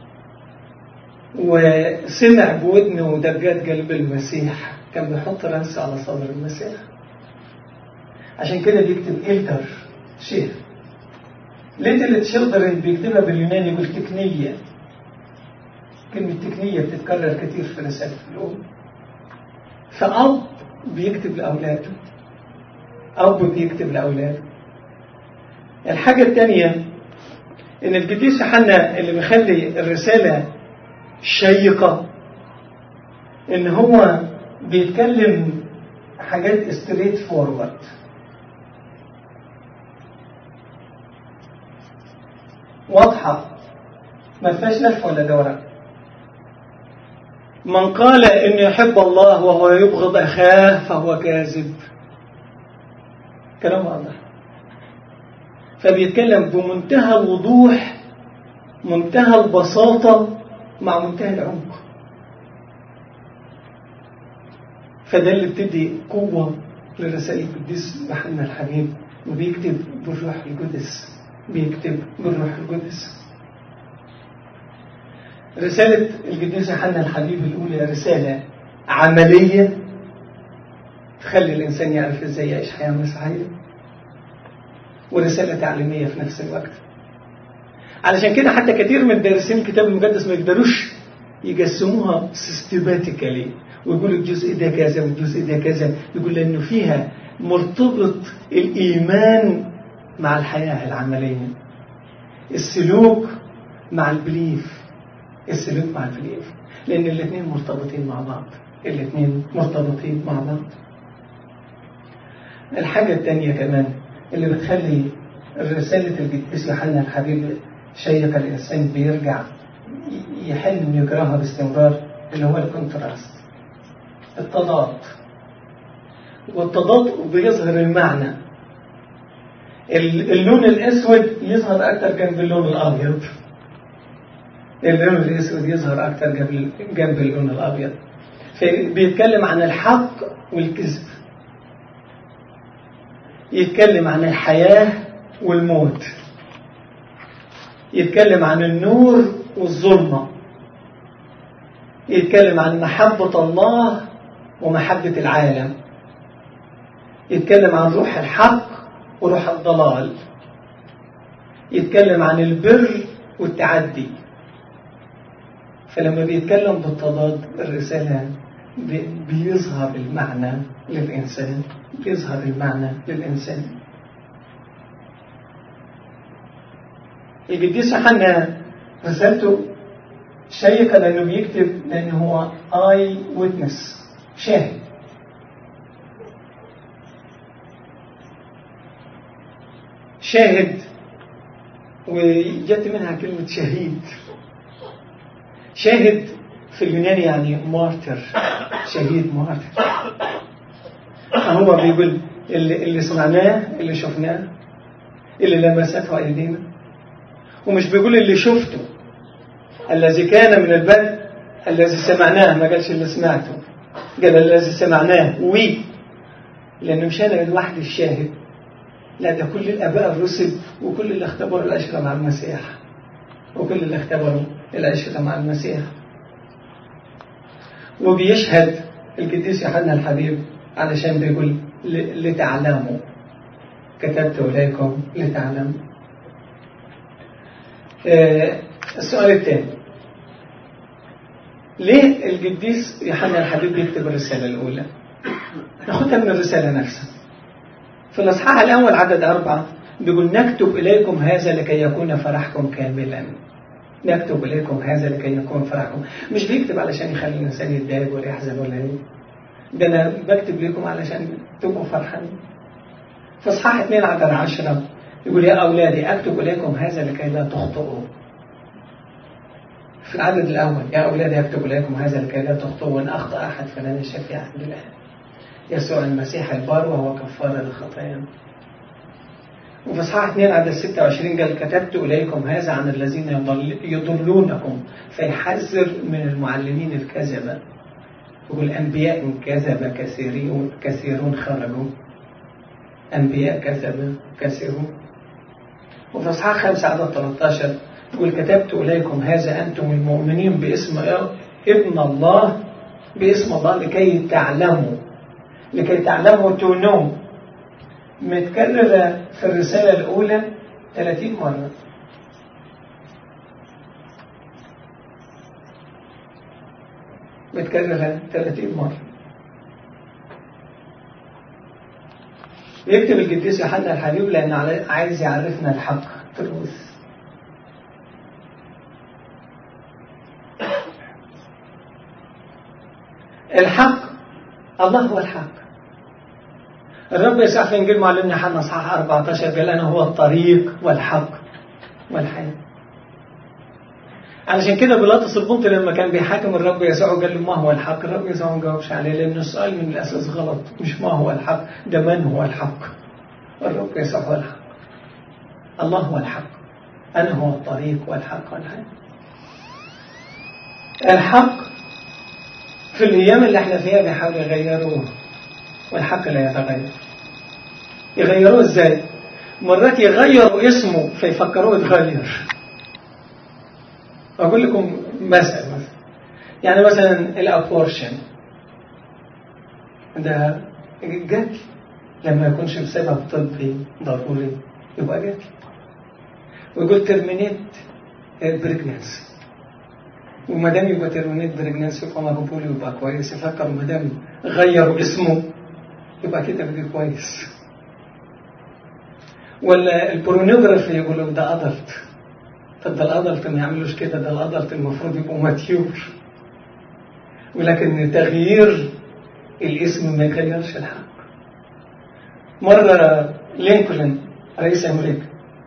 وسمع بودنه دقات قلب المسيح كان بيحط رأسه على صدر المسيح عشان كده بيكتب إلتر شيخ ليتل تشيلدرن بيكتبها باليوناني يقول تكنية كلمة تكنية بتتكرر كتير في رسالة الأم فأب بيكتب لأولاده أب بيكتب لأولاده الحاجة الثانية إن القديس يوحنا اللي بيخلي الرسالة شيقة إن هو بيتكلم حاجات ستريت فورورد واضحة ما فيهاش لف ولا دورة من قال إن يحب الله وهو يبغض أخاه فهو كاذب كلام واضح فبيتكلم بمنتهى الوضوح منتهى البساطة مع منتهى العمق فده اللي بتدي قوة لرسائل القديس يوحنا الحبيب وبيكتب بالروح القدس بيكتب بالروح القدس رسالة القديس يوحنا الحبيب الأولى رسالة عملية تخلي الإنسان يعرف إزاي يعيش حياة مسيحية ورسالة تعليمية في نفس الوقت علشان كده حتى كثير من دارسين الكتاب المقدس ما يقدروش يقسموها سيستماتيكالي ويقولوا الجزء ده كذا والجزء ده كذا يقول لأنه فيها مرتبط الإيمان مع الحياة العملية السلوك مع البليف السلوك مع البليف لأن الاثنين مرتبطين مع بعض الاثنين مرتبطين مع بعض الحاجة الثانية كمان اللي بتخلي رسالة القديس يوحنا الحبيب شيق الإنسان بيرجع يحل ويقراها باستمرار اللي هو الكونتراست التضاد والتضاد بيظهر المعنى اللون الأسود يظهر أكثر جنب اللون الأبيض اللون الأسود يظهر أكثر جنب اللون الأبيض بيتكلم عن الحق والكذب يتكلم عن الحياة والموت يتكلم عن النور والظلمة يتكلم عن محبة الله ومحبة العالم يتكلم عن روح الحق وروح الضلال يتكلم عن البر والتعدي فلما بيتكلم بالتضاد الرسالة بيظهر المعنى للإنسان بيظهر المعنى للإنسان القديس يوحنا رسالته شيقة لأنه بيكتب لأنه هو آي ويتنس شاهد شاهد وجت منها كلمة شهيد شاهد في اليوناني يعني مارتر شهيد مارتر هو بيقول اللي, اللي سمعناه اللي شفناه اللي لمسته ايدينا ومش بيقول اللي شفته الذي كان من البدء الذي سمعناه ما قالش اللي سمعته قال الذي سمعناه وي لأنه مش أنا لوحدي الشاهد لا ده كل الآباء الرسل وكل اللي اختبروا العشرة مع المسيح وكل اللي اختبروا العشرة مع المسيح وبيشهد القديس يوحنا الحبيب علشان بيقول لتعلموا كتبت إليكم لتعلموا آه السؤال الثاني ليه القديس يوحنا الحبيب بيكتب الرسالة الأولى ناخدها من الرسالة نفسها في الأصحاح الأول عدد أربعة بيقول نكتب إليكم هذا لكي يكون فرحكم كاملا نكتب إليكم هذا لكي يكون فرحكم مش بيكتب علشان يخلي الإنسان يتضايق ولا يحزن ولا ايه ده أنا بكتب لكم علشان تبقوا فرحانين في إصحاح 2 عدد 10 يقول يا أولادي أكتب إليكم هذا لكي لا تخطئوا في العدد الأول يا أولادي أكتب إليكم هذا لكي لا تخطئوا وإن أخطأ أحد فلن شفيع عند الله يسوع المسيح البار وهو كفارة للخطايا وفي اصحاح 2 عدد 26 قال كتبت إليكم هذا عن الذين يضل يضلونكم فيحذر من المعلمين الكذبة يقول أنبياء كذب كثيرون كثيرون خرجوا أنبياء كذب كثيرون وفي اصحاح 5 عدد 13 يقول كتبت إليكم هذا أنتم المؤمنين باسم ابن الله باسم الله لكي تعلموا لكي تعلموا تونو متكررة في الرسالة الأولى 30 مرة متكررة 30 مرة يكتب القديس يوحنا الحبيب لأن عايز يعرفنا الحق تروث الحق الله هو الحق الرب يسوع في انجيل معلمنا حنا اصحاح 14 قال انا هو الطريق والحق والحياه علشان كده بيلاطس البنطي لما كان بيحاكم الرب يسوع قال له ما هو الحق الرب يسوع ما جاوبش عليه لان السؤال من الاساس غلط مش ما هو الحق ده من هو الحق الرب يسوع هو الحق الله هو الحق انا هو الطريق والحق والحياه الحق في الايام اللي احنا فيها بيحاولوا يغيروه والحق لا يتغير يغيروه ازاي مرات يغيروا اسمه فيفكروه يتغير اقول لكم مثل مثلا يعني مثلا الابورشن ده قتل لما يكونش بسبب طبي ضروري يبقى قتل ويقول ترمينيت بريجنانسي وما دام يبقى ترمينيت بريجنانسي يبقى مقبول يبقى كويس يفكر ما دام غيروا اسمه يبقى كده بقى كويس ولا البورنوجرافي يقولوا ده ادلت طب ده الادلت ما يعملوش كده ده الادلت المفروض يبقوا ماتيور ولكن تغيير الاسم ما يغيرش الحق مرة لينكولن رئيس أمريكا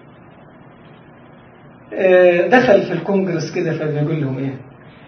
دخل في الكونجرس كده فبيقول لهم ايه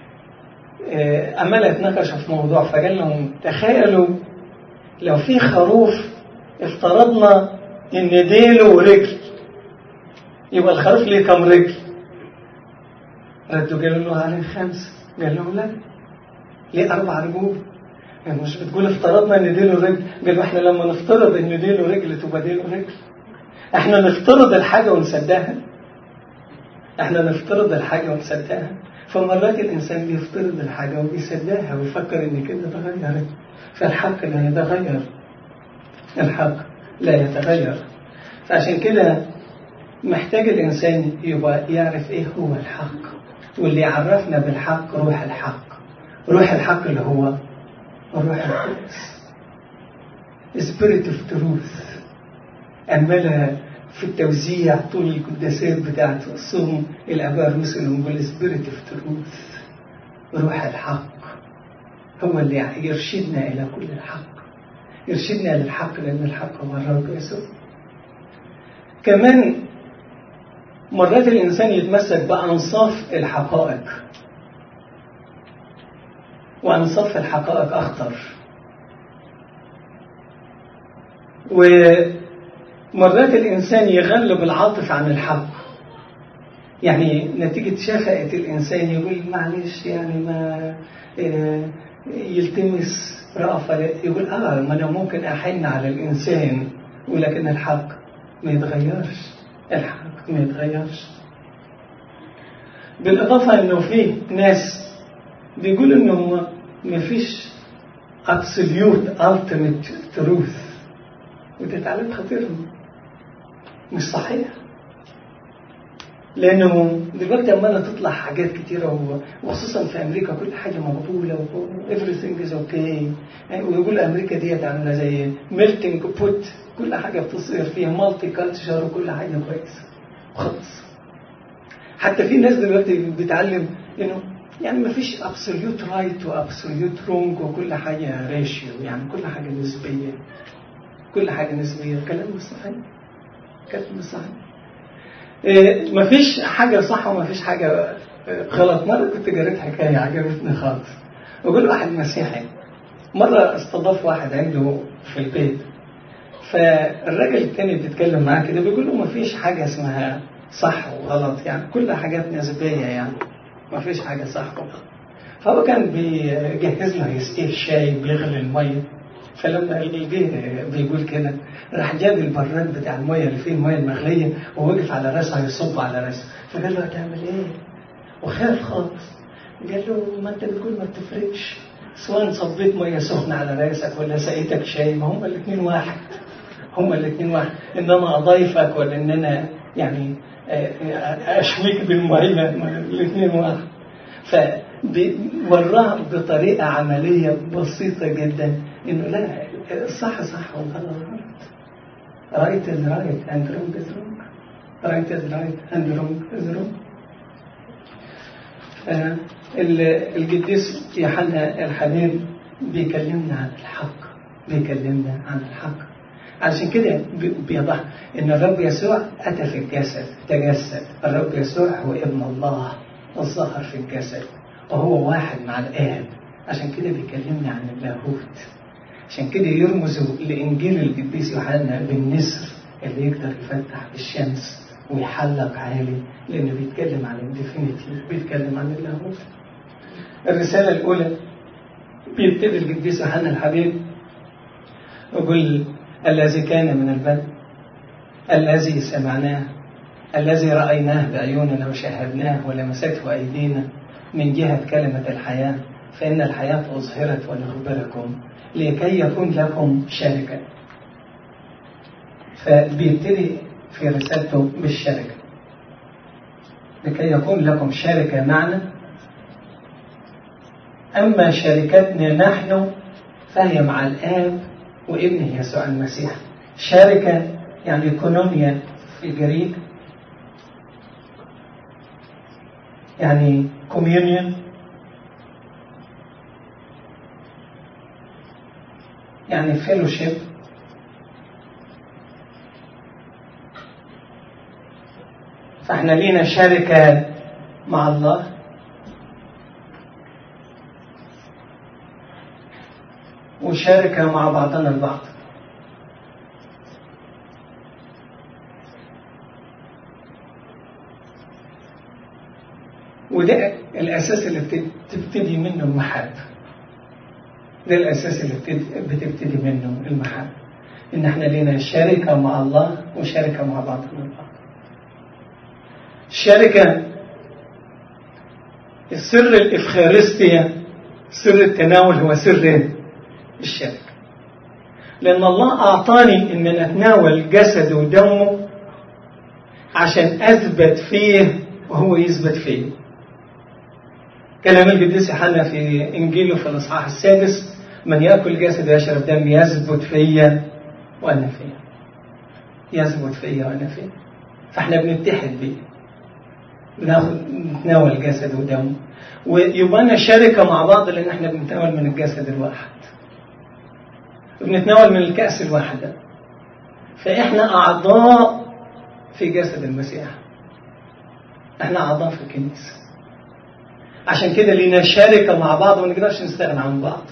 عمال يتناقشوا في موضوع فقال لهم تخيلوا لو في خروف افترضنا ان ديله رجل يبقى الخروف ليه كم رجل ردوا قالوا له عليه خمسة قال لهم لا ليه أربع رجول يعني مش بتقول افترضنا ان ديله رجل قالوا احنا لما نفترض ان ديله رجل تبقى ديله رجل احنا نفترض الحاجة ونصدقها احنا نفترض الحاجة ونصدقها فمرات الإنسان بيفترض الحاجة وبيصدقها ويفكر إن كده اتغيرت فالحق لا يتغير الحق لا يتغير فعشان كده محتاج الإنسان يبقى يعرف إيه هو الحق واللي يعرفنا بالحق روح الحق روح الحق اللي هو الروح القدس Spirit of Truth عمالها في التوزيع طول القداسات بتاعت الصوم الآباء الرسل ونقول سبيريت اوف تروث روح الحق هو اللي يرشدنا إلى كل الحق يرشدنا للحق لأن الحق هو الرب يسوع كمان مرات الإنسان يتمسك بأنصاف الحقائق وأنصاف الحقائق أخطر ومرات الإنسان يغلب العاطفة عن الحق يعني نتيجة شفقة الإنسان يقول معلش يعني ما يلتمس رأفة يقول آه ما أنا ممكن أحن على الإنسان ولكن الحق ما يتغيرش الحق ما يتغيرش بالإضافة إنه في ناس بيقولوا إنه ما فيش absolute ultimate truth وده تعليم خطير مش صحيح لانه دلوقتي عماله تطلع حاجات كتيره وخصوصا في امريكا كل حاجه مقبوله و everything is okay ويقول امريكا ديت عامله زي ميلتنج بوت كل حاجه بتصير فيها مالتي كالتشر وكل حاجه كويسه خالص حتى في ناس دلوقتي بتعلم انه يعني ما فيش ابسوليوت رايت وابسوليوت رونج وكل حاجه ريشيو يعني كل حاجه نسبيه كل حاجه نسبيه كلام مش صحيح كلام مش صحيح إيه مفيش حاجة صح ومفيش حاجة غلط مرة كنت قريت حكاية عجبتني خالص بقول واحد مسيحي مرة استضاف واحد عنده في البيت فالراجل التاني بيتكلم معاه كده بيقول له مفيش حاجة اسمها صح وغلط يعني كل حاجات نسبية يعني مفيش حاجة صح وغلط فهو كان بيجهز له يسقيه الشاي بيغلي المية فلما جه بيقول كده راح جاب البراد بتاع الميه اللي فيه الميه المغليه ووقف على راسها يصب على راسها فقال له هتعمل ايه؟ وخاف خالص قال له ما انت بتقول ما بتفرقش سواء صبيت ميه سخنه على راسك ولا سقيتك شاي ما هم الاثنين واحد هم الاثنين واحد ان انا اضيفك ولا ان انا يعني اشويك بالميه الاثنين واحد فوراه بطريقه عمليه بسيطه جدا انه لا الصح صح والغلط غلط right is right and wrong is wrong right is right and wrong is wrong آه القديس يوحنا الحبيب بيكلمنا عن الحق بيكلمنا عن الحق عشان كده بيضح ان الرب يسوع اتى في الجسد تجسد الرب يسوع هو ابن الله الظهر في الجسد وهو واحد مع الاب عشان كده بيكلمنا عن اللاهوت عشان كده يرمزوا لإنجيل القديس يوحنا بالنسر اللي يقدر يفتح الشمس ويحلق عالي لأنه بيتكلم عن الديفينيتي بيتكلم عن اللاهوت الرسالة الأولى بيبتدي القديس يوحنا الحبيب يقول الذي كان من البدء الذي سمعناه الذي رأيناه بعيوننا وشاهدناه ولمسته أيدينا من جهة كلمة الحياة فإن الحياة أظهرت ونخبركم لكي يكون لكم شركة فبيبتدي في رسالته بالشركة لكي يكون لكم شركة معنا أما شركتنا نحن فهي مع الآب وابنه يسوع المسيح شركة يعني كونوميا في الجريك يعني communion يعني fellowship فاحنا لينا شركة مع الله وشركة مع بعضنا البعض وده الأساس اللي بتبتدي منه المحبة ده الأساس اللي بتبتدي منه المحبة إن احنا لينا شركة مع الله وشركة مع بعضنا البعض الشركة السر الإفخارستيا سر التناول هو سر الشركة لأن الله أعطاني إن أتناول جسده ودمه عشان أثبت فيه وهو يثبت فيه كلام القديس يوحنا في إنجيله في الإصحاح السادس من يأكل جسد ويشرب دم يثبت فيا وأنا فيه يثبت فيا وأنا فيه فإحنا بنتحد بيه بناخد نتناول جسد ودم ويبقى لنا شركة مع بعض لأن احنا بنتناول من الجسد الواحد وبنتناول من الكأس الواحدة فإحنا أعضاء في جسد المسيح احنا أعضاء في الكنيسة عشان كده لينا شركة مع بعض وما نقدرش نستغنى عن بعض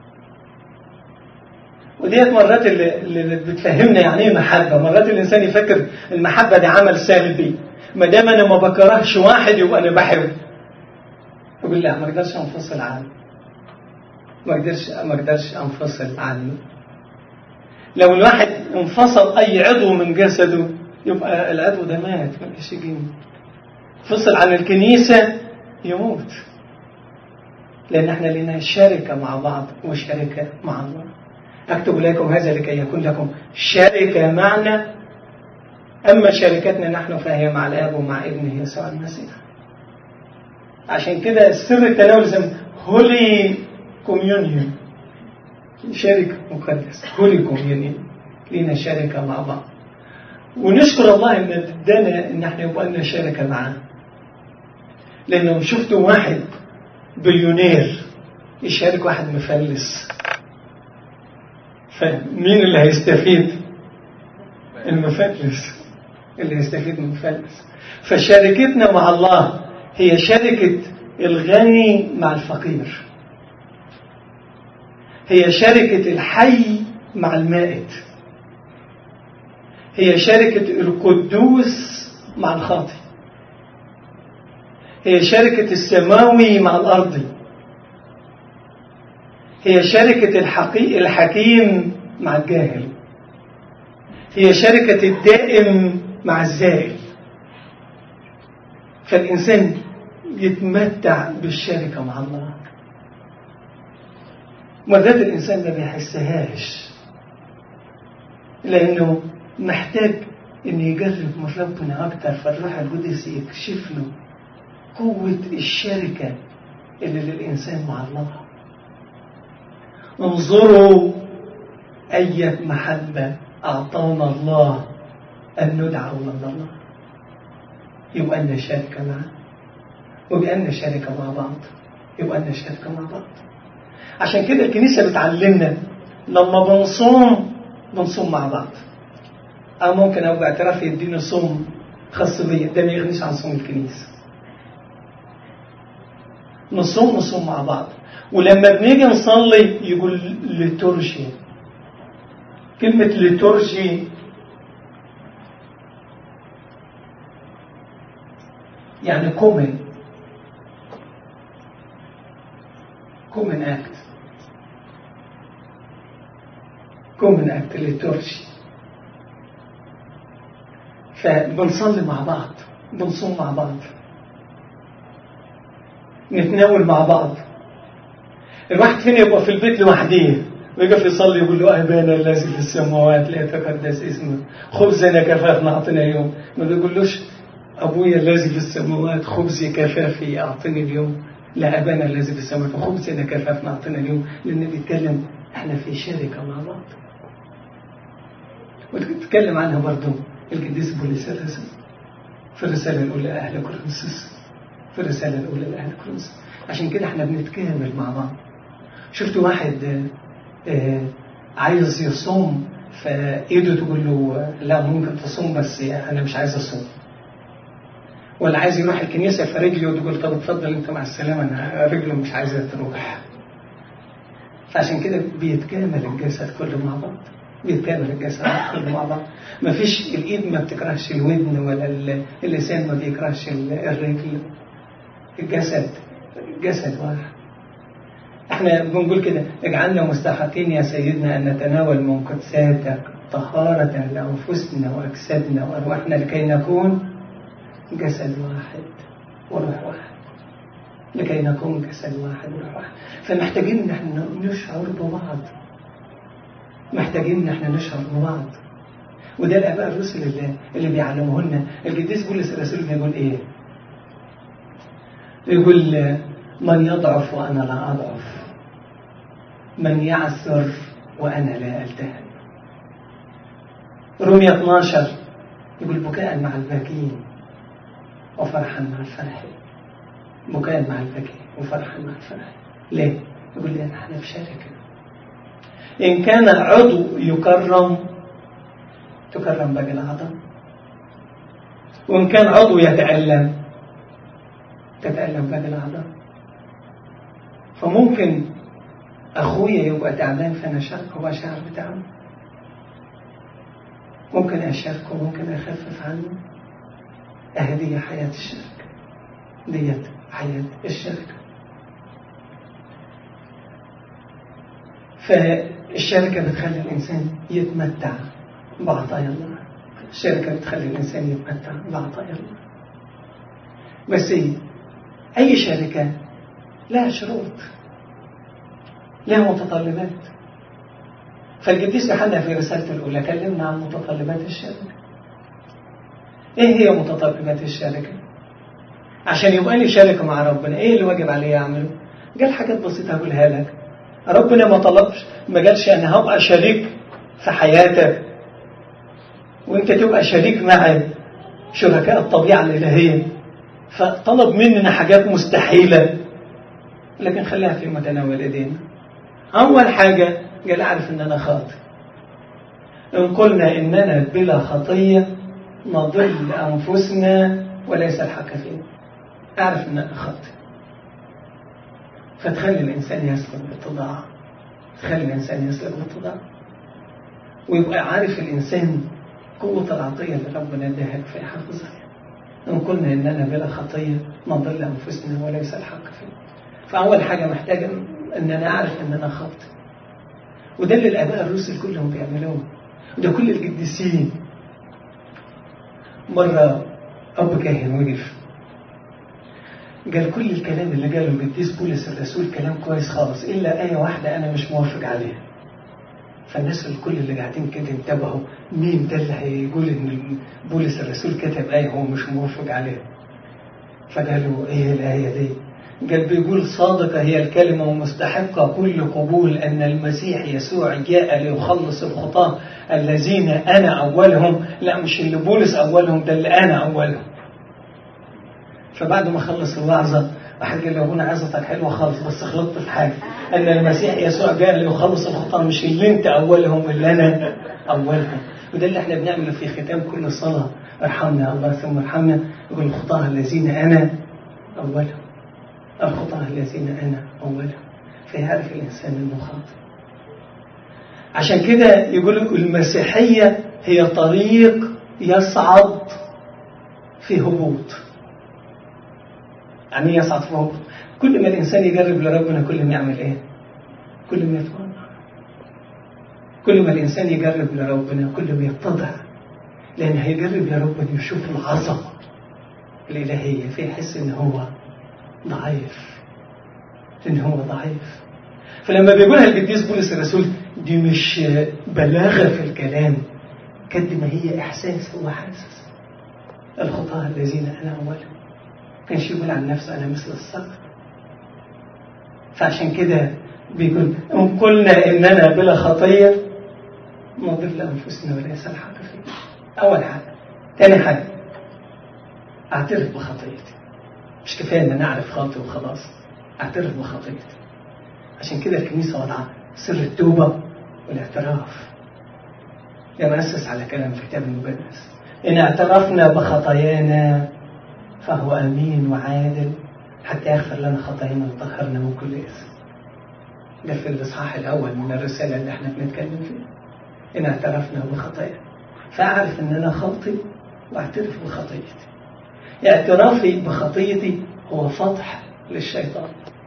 وديت مرات اللي, اللي بتفهمنا يعني ايه محبة مرات الإنسان يفكر المحبة دي عمل سلبي ما دام أنا ما بكرهش واحد يبقى أنا بحبه يقول لا ما اقدرش انفصل عنه ما اقدرش ما اقدرش انفصل عنه لو الواحد انفصل اي عضو من جسده يبقى العضو ده مات ما لهش قيمه فصل عن الكنيسه يموت لان احنا لنا شركه مع بعض وشركه مع الله اكتب لكم هذا لكي يكون لكم شركه معنا اما شركتنا نحن فهي مع الاب ومع ابنه يسوع المسيح عشان كده سر التناول زي هولي كوميونيون شركة مقدس هولي كوميونيون لينا شركة مع بعض ونشكر الله ان ادانا ان احنا يبقى لنا شركة معاه لانه شفتوا واحد بليونير يشارك واحد مفلس فمين اللي هيستفيد المفلس اللي هيستفيد من المفلس فشركتنا مع الله هي شركة الغني مع الفقير هي شركة الحي مع المائت هي شركة القدوس مع الخاطئ هي شركة السماوي مع الأرضي هي شركة الحقيق الحكيم مع الجاهل هي شركة الدائم مع الزائل فالإنسان يتمتع بالشركة مع الله مرات الإنسان ما بيحسهاش لأنه محتاج إنه يجرب من ربنا أكتر فالروح القدس يكشف له قوة الشركة اللي للإنسان مع الله انظروا أية محبة أعطانا الله أن ندعو من الله يبقى لنا شركة معه ويبقى لنا شركة مع بعض يبقى لنا شركة مع بعض عشان كده الكنيسة بتعلمنا لما بنصوم بنصوم مع بعض أو ممكن أو باعتراف يدينا صوم خاص بيا ده ما يغنيش عن صوم الكنيسة نصوم نصوم مع بعض ولما بنيجي نصلي يقول لترجي كلمة لترجي يعني كومن كومن اكت كومن اكت للترشي فبنصلي مع بعض بنصوم مع بعض نتناول مع بعض الواحد فينا يبقى في البيت لوحده ويقف يصلي يقول له أبانا الذي في السماوات لا يتقدس اسمك خبزنا كفافنا أعطنا اليوم ما بيقولوش أبويا الذي في السماوات خبزي كفافي أعطني اليوم لا أبانا الذي في السماوات خبزنا كفافنا أعطنا اليوم لأن بيتكلم إحنا في شركة مع بعض وتتكلم عنها برضه القديس بولس الرسول في الرسالة الأولى لأهل كورنثوس في الرسالة الأولى لأهل كورنثوس عشان كده احنا بنتكامل مع بعض شفت واحد آه عايز يصوم فايده تقول له لا ممكن تصوم بس انا مش عايز اصوم ولا عايز يروح الكنيسة فرجله تقول طب اتفضل انت مع السلامة انا رجله مش عايزة تروح فعشان كده بيتكامل الجسد كله مع بعض بيتكامل الجسد كله مع بعض مفيش الايد ما بتكرهش الودن ولا اللسان ما بيكرهش الرجل الجسد جسد واحد احنا بنقول كده اجعلنا مستحقين يا سيدنا ان نتناول من قدساتك طهارة لأنفسنا وأجسادنا وأرواحنا لكي نكون جسد واحد وروح واحد لكي نكون جسد واحد وروح واحد فمحتاجين ان احنا نشعر ببعض محتاجين ان احنا نشعر ببعض وده الاباء الرسل اللي, اللي بيعلموه لنا القديس بولس الرسول بيقول ايه يقول من يضعف وانا لا اضعف من يعثر وانا لا التهم رمية 12 يقول بكاء مع الباكين وفرحا مع الفرحين بكاء مع الباكين وفرحا مع الفرحين ليه؟ يقول لي احنا في شركة إن كان عضو يكرم تكرم باقي الأعضاء وإن كان عضو يتألم تتألم باقي الأعضاء فممكن أخويا يبقى تعبان فأنا شاركه مشاعر بتاعه ممكن أشاركه ممكن أخفف عنه هذه حياة الشركة ديت حياة الشركة فالشركة بتخلي الإنسان يتمتع بعطايا الله الشركة بتخلي الإنسان يتمتع بعطايا الله بس أي شركة لها شروط لها متطلبات فالقديس يوحنا في رسالته الأولى كلمنا عن متطلبات الشركة إيه هي متطلبات الشركة؟ عشان يبقى لي شركة مع ربنا إيه اللي واجب عليه أعمله؟ قال حاجات بسيطة أقولها لك ربنا ما طلبش ما قالش أنا هبقى شريك في حياتك وأنت تبقى شريك مع شركاء الطبيعة الإلهية فطلب مننا حاجات مستحيلة لكن خليها في متناول ايدينا أول حاجة قال أعرف إن أنا خاطئ إن قلنا إننا بلا خطية نضل أنفسنا وليس الحق فينا أعرف إن أنا خاطئ فتخلي الإنسان يسلك بالتضاع تخلي الإنسان يسلك بالتضاع ويبقى عارف الإنسان قوة العطية اللي ربنا اداها في حافظها إن قلنا إننا بلا خطية نضل أنفسنا وليس الحق فينا فأول حاجة محتاج إن أنا أعرف إن أنا خاطئ وده اللي الآباء الرسل كلهم بيعملوه وده كل القديسين مرة أب كاهن وقف قال كل الكلام اللي قاله القديس بولس الرسول كلام كويس خالص إلا آية واحدة أنا مش موافق عليها فالناس الكل اللي قاعدين كده انتبهوا مين ده اللي هيقول ان بولس الرسول كتب آية هو مش موافق عليها فقالوا ايه الآية دي قال بيقول صادقة هي الكلمة ومستحقة كل قبول أن المسيح يسوع جاء ليخلص الخطاة الذين أنا أولهم لا مش اللي بولس أولهم ده اللي أنا أولهم فبعد ما خلص الوعظة واحد قال له هنا عظتك حلوة خالص بس غلطت في حاجة أن المسيح يسوع جاء ليخلص الخطاة مش اللي أنت أولهم اللي أنا أولهم وده اللي احنا بنعمله في ختام كل صلاة ارحمنا يا الله ثم ارحمنا يقول الخطاة الذين أنا أولهم الخطاة الذين أنا أولهم فيعرف الإنسان أنه خاطئ عشان كده يقولوا المسيحية هي طريق يصعد في هبوط يعني يصعد في هبوط كل ما الإنسان يقرب لربنا كل ما يعمل إيه كل ما يتواضع كل ما الإنسان يقرب لربنا كل ما يتضع لأن هيقرب لربنا يشوف العظمة الإلهية فيحس إن هو ضعيف إن هو ضعيف فلما بيقولها القديس بولس الرسول دي مش بلاغة في الكلام قد ما هي إحساس هو حاسس الخطاة الذين أنا أولهم كانش يقول عن نفسه أنا مثل الصقر فعشان كده بيقول إن قلنا إننا بلا خطية نضل أنفسنا وليس الحق فيه أول حاجة تاني حاجة أعترف بخطيتي مش كفاية إن أنا أعرف خاطئ وخلاص أعترف بخطيتي عشان كده الكنيسة وضع سر التوبة والاعتراف يمأسس على كلام في كتاب المقدس إن اعترفنا بخطايانا فهو أمين وعادل حتى يغفر لنا خطايانا ويطهرنا من كل إثم ده في الإصحاح الأول من الرسالة اللي احنا بنتكلم فيها إن اعترفنا بخطايانا فأعرف إن أنا خاطئ وأعترف بخطيتي اعترافي بخطيتي هو فتح للشيطان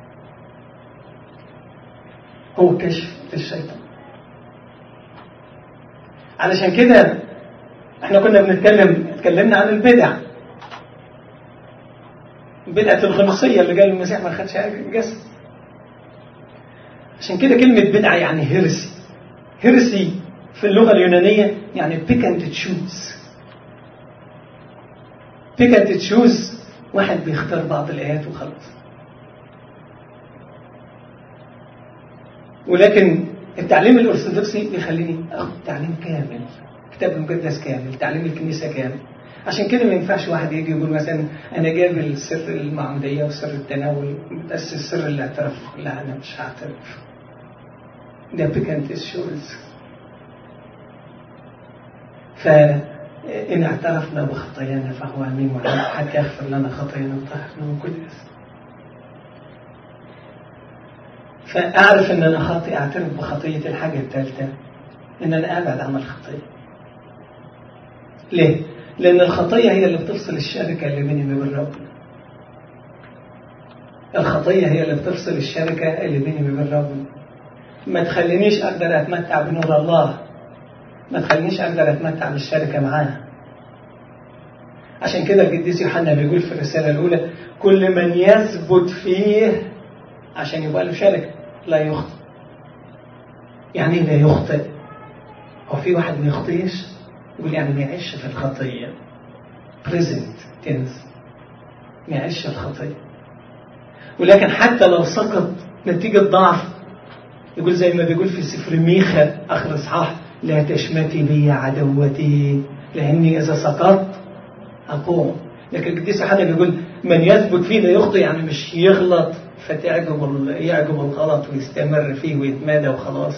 هو كشف للشيطان علشان كده احنا كنا بنتكلم اتكلمنا عن البدع بدعة الخمسية اللي قال المسيح ما خدش جسد عشان كده كلمة بدعة يعني هرسي هرسي في اللغة اليونانية يعني pick and choose pick and choose واحد بيختار بعض الآيات وخلاص ولكن التعليم الأرثوذكسي بيخليني أخذ تعليم كامل كتاب المقدس كامل تعليم الكنيسة كامل عشان كده ما ينفعش واحد يجي يقول مثلا أنا جاب السر المعمودية وسر التناول بس السر الاعتراف لا أنا مش هعترف ده بيكانت شولز ف إن اعترفنا بخطايانا فهو أمين وعلم حتى يغفر لنا خطايانا وطهرنا من كل إثم فأعرف إن أنا خاطئ أعترف بخطية الحاجة الثالثة إن أنا أبعد عن الخطية ليه؟ لأن الخطية هي اللي بتفصل الشركة اللي بيني وبين ربنا الخطية هي اللي بتفصل الشركة اللي بيني وبين ربنا ما تخلينيش أقدر أتمتع بنور الله ما تخلينيش أقدر أتمتع بالشركة معاه عشان كده القديس يوحنا بيقول في الرسالة الأولى كل من يثبت فيه عشان يبقى له شركة لا يخطئ يعني لا يخطئ هو في واحد ما يخطيش يقول يعني ما يعيش في الخطية present tense ما يعيش الخطية ولكن حتى لو سقط نتيجة ضعف يقول زي ما بيقول في سفر ميخا آخر إصحاح لا تشمتي بي عدوتي لأني إذا سقطت أقوم لكن القديس يوحنا بيقول من يثبت فيه لا يخطئ يعني مش يغلط فتعجب يعجب الغلط ويستمر فيه ويتمادى وخلاص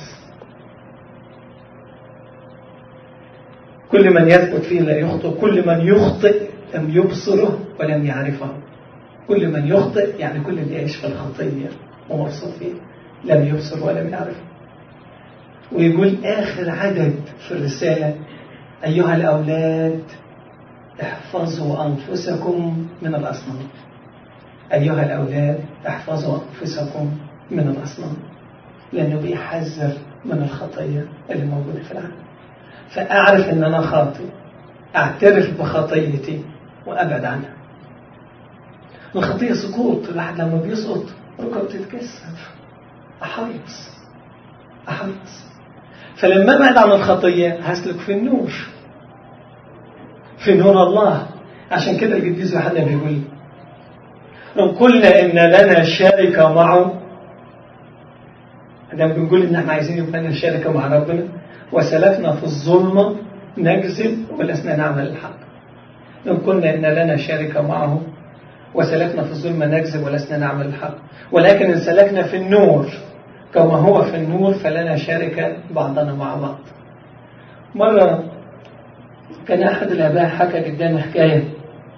كل من يثبت فيه لا يخطئ كل من يخطئ لم يبصره ولم يعرفه كل من يخطئ يعني كل اللي يعيش في الخطية ومبسوط فيه لم يبصر ولم يعرف ويقول آخر عدد في الرسالة أيها الأولاد احفظوا أنفسكم من الأصنام أيها الأولاد احفظوا أنفسكم من الأصنام لأنه بيحذر من الخطية اللي موجودة في العالم فأعرف أن أنا خاطئ أعترف بخطيتي وأبعد عنها الخطية سقوط الواحد لما بيسقط ركبته تتكسر أحرص أحرص فلما أبعد عن الخطية هسلك في النور في نور الله عشان كده القديس يوحنا بيقول إن قلنا إن لنا شركة معه ده بنقول إن احنا عايزين يبقى لنا شركة مع ربنا وسلكنا في الظلمة نكذب ولسنا نعمل الحق إن قلنا إن لنا شركة معه وسلكنا في الظلمة نكذب ولسنا نعمل الحق ولكن إن سلكنا في النور كما هو في النور فلنا شركة بعضنا مع بعض مرة كان أحد الآباء حكى قدامي حكاية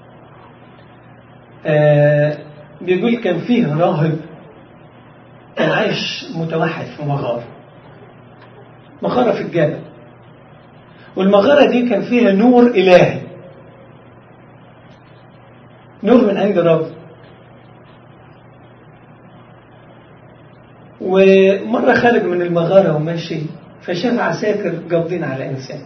آه بيقول كان فيه راهب كان عايش متوحد في مغارة مغارة في الجبل والمغارة دي كان فيها نور إلهي نور من عند رب ومرة خارج من المغارة وماشي فشاف عساكر قابضين على إنسان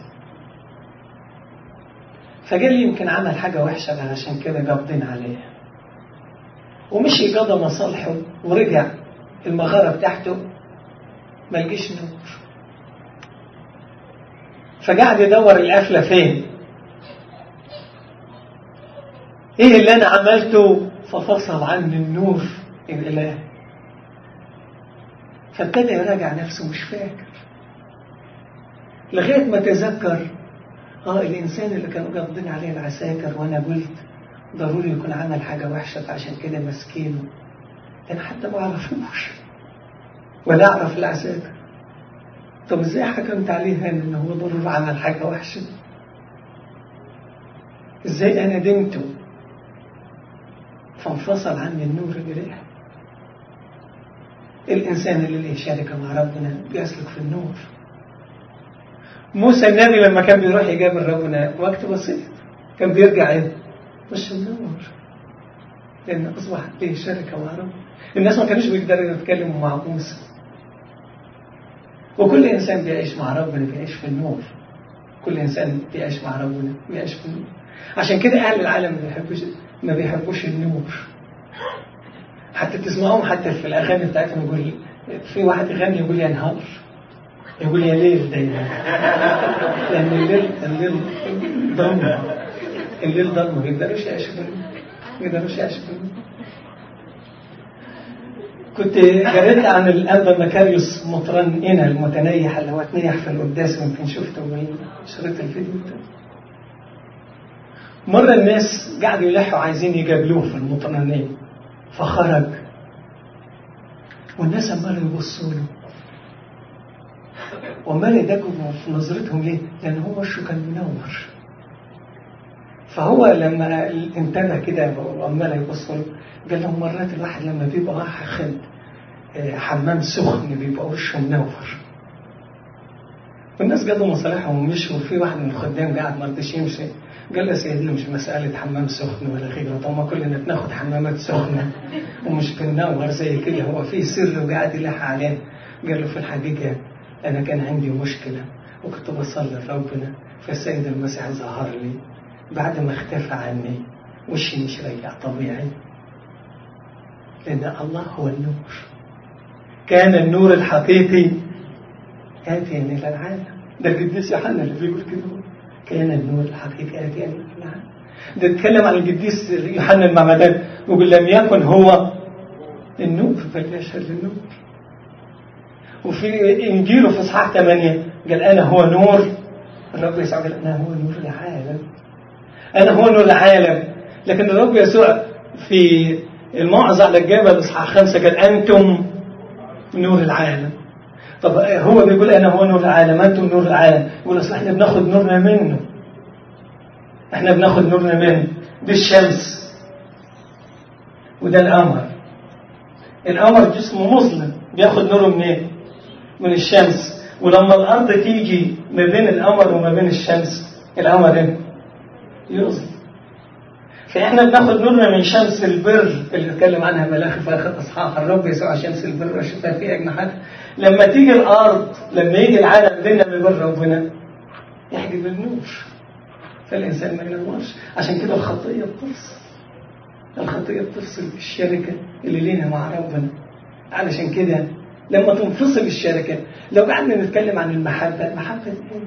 فقال لي يمكن عمل حاجة وحشة علشان كده قابضين عليه ومشي قضى مصالحه ورجع المغارة بتاعته ما لقيش نور فقعد يدور القفلة فين ايه اللي انا عملته ففصل عني النور الالهي فابتدى يراجع نفسه مش فاكر لغايه ما تذكر اه الانسان اللي كانوا قابضين عليه العساكر وانا قلت ضروري يكون عمل حاجه وحشه فعشان كده ماسكينه انا حتى ما اعرفوش ولا اعرف العساكر طب ازاي حكمت عليه هنا ان هو ضروري عمل حاجه وحشه ازاي انا ندمته فانفصل عني النور الإلهي الإنسان اللي له شركة مع ربنا بيسلك في النور موسى النبي لما كان بيروح يقابل ربنا وقت بسيط كان بيرجع ايه؟ وش النور لأن أصبح له شركة مع ربنا الناس ما كانوش بيقدروا يتكلموا مع موسى وكل إنسان بيعيش مع ربنا بيعيش في النور كل إنسان بيعيش مع ربنا بيعيش في النور عشان كده أهل العالم ما بيحبوش ما بيحبوش النور حتى تسمعهم حتى في الأغاني بتاعتهم يقول في واحد يغني يقول يا نهار يقول يا ليل دايما لأن الليل الليل ضلمة الليل ضلمة ما بيقدروش يعيشوا بالنور ما بيقدروش يعيشوا بالنور كنت قريت عن الأنبا مكاريوس مطران إنا المتنيح اللي هو تنيح في القداس يمكن شفته من شريط الفيديو ده مرة الناس قعدوا يلحوا عايزين يقابلوه في المطرانية فخرج والناس عمالوا يبصوا له وعمال يدقوا في نظرتهم ليه؟ لأن هو وشه كان منور فهو لما انتبه كده وعمال يبص له قال لهم مرات الواحد لما بيبقى راح خد حمام سخن بيبقى وشه منور والناس قضوا مصالحهم ومشوا وفي واحد من الخدام قاعد ما رضيش يمشي قال له سيدنا مش مسألة حمام سخن ولا غيره طب ما كلنا بناخد حمامات سخنة ومش بننور زي كده هو في سر وقاعد يلح عليه قال له في الحقيقة أنا كان عندي مشكلة وكنت بصلي لربنا فالسيد المسيح ظهر لي بعد ما اختفى عني وشي مش رجع طبيعي لأن الله هو النور كان النور الحقيقي آتيا إلى العالم ده القديس يوحنا اللي بيقول كده كان النور الحقيقي آتيا إلى العالم ده اتكلم عن القديس يوحنا المعمدان ويقول لم يكن هو النور بل يشهد للنور وفي إنجيله في إصحاح 8 قال أنا هو نور الرب يسوع قال أنا هو نور العالم أنا هو نور العالم لكن الرب يسوع في الموعظة على الجبل إصحاح 5 قال أنتم نور العالم طب هو بيقول أنا هو نور العالم أنتم نور العالم يقول أصل إحنا بناخد نورنا منه إحنا بناخد نورنا منه دي الشمس وده القمر القمر جسمه مظلم بياخد نوره منين؟ من الشمس ولما الأرض تيجي ما بين القمر وما بين الشمس القمر ايه؟ يظلم فإحنا بناخد نورنا من شمس البر اللي اتكلم عنها ملاخي في آخر أصحاح الرب يسوع شمس البر وشفاء في أجنحتها لما تيجي الأرض لما يجي العالم بينا ببر ربنا يحجب النور فالإنسان ما ينورش عشان كده الخطية بتفصل الخطية بتفصل الشركة اللي لينا مع ربنا علشان كده لما تنفصل الشركة لو قعدنا نتكلم عن المحبة المحبة ايه؟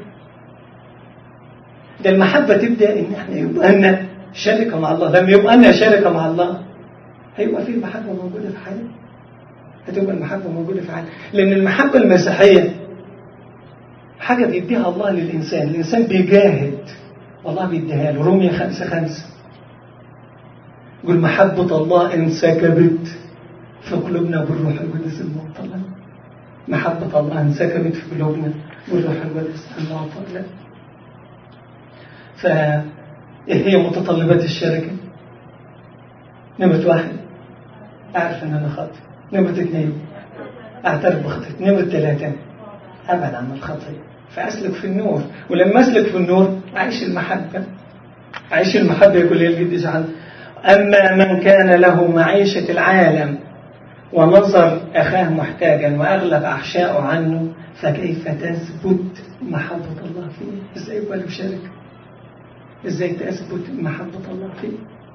ده المحبة تبدأ إن إحنا يبقى لنا شركة مع الله لما يبقى لنا شركة مع الله هيبقى في المحبة موجودة في حياتنا هتبقى المحبة موجودة في حياتنا لأن المحبة المسيحية حاجة بيديها الله للإنسان الإنسان بيجاهد والله بيديها له رومية خمسة خمسة يقول محبة الله انسكبت في قلوبنا بالروح القدس المعطلة محبة الله انسكبت في قلوبنا بالروح القدس المعطلة فإيه هي متطلبات الشركة نمرة واحد أعرف أن أنا خاطئ نمرة اثنين أعترف بخطئ نمرة ثلاثة أبعد عن الخطية فأسلك في النور ولما أسلك في النور أعيش المحبة أعيش المحبة يقول لي القديس عنه أما من كان له معيشة العالم ونظر أخاه محتاجا وأغلب أحشاءه عنه فكيف تثبت محبة الله فيه إزاي يبقى له شركة إزاي تثبت محبة الله فيه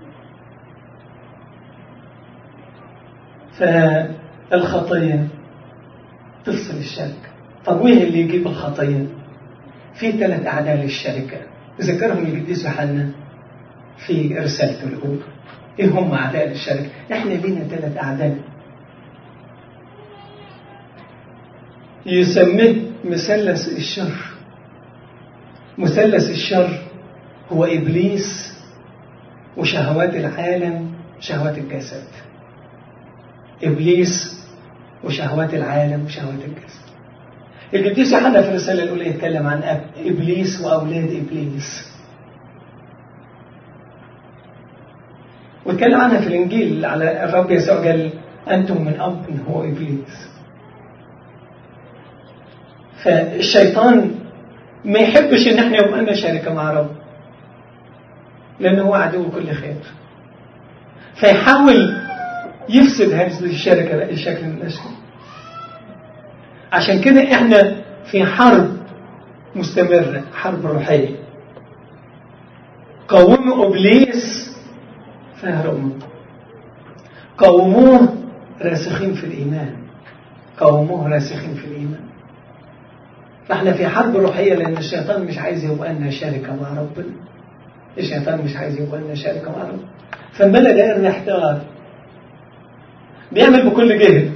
فالخطية تفصل الشركة طب وين اللي يجيب الخطية في ثلاث أعداء للشركة ذكرهم القديس يوحنا في رسالته الأولى إيه هم أعداء للشركة إحنا لينا ثلاث أعداء يسميه مثلث الشر مثلث الشر هو إبليس وشهوات العالم شهوات الجسد إبليس وشهوات العالم وشهوات الجسد القديس يوحنا في الرسالة الأولى يتكلم عن أب إبليس وأولاد إبليس واتكلم عنها في الإنجيل على الرب يسوع قال أنتم من أب هو إبليس فالشيطان ما يحبش إن احنا يبقى لنا شركة مع رب لأنه هو عدو كل خير فيحاول يفسد هذه الشركة بأي شكل من الأشكال عشان كده احنا في حرب مستمرة حرب روحية قوموا إبليس فهربوا قوموه راسخين في الإيمان قوموه راسخين في الإيمان فاحنا في حرب روحية لأن الشيطان مش عايز يبقى لنا شركة مع ربنا الشيطان مش عايز يبقى لنا شركة مع ربنا فالملا داير محتار بيعمل بكل جهد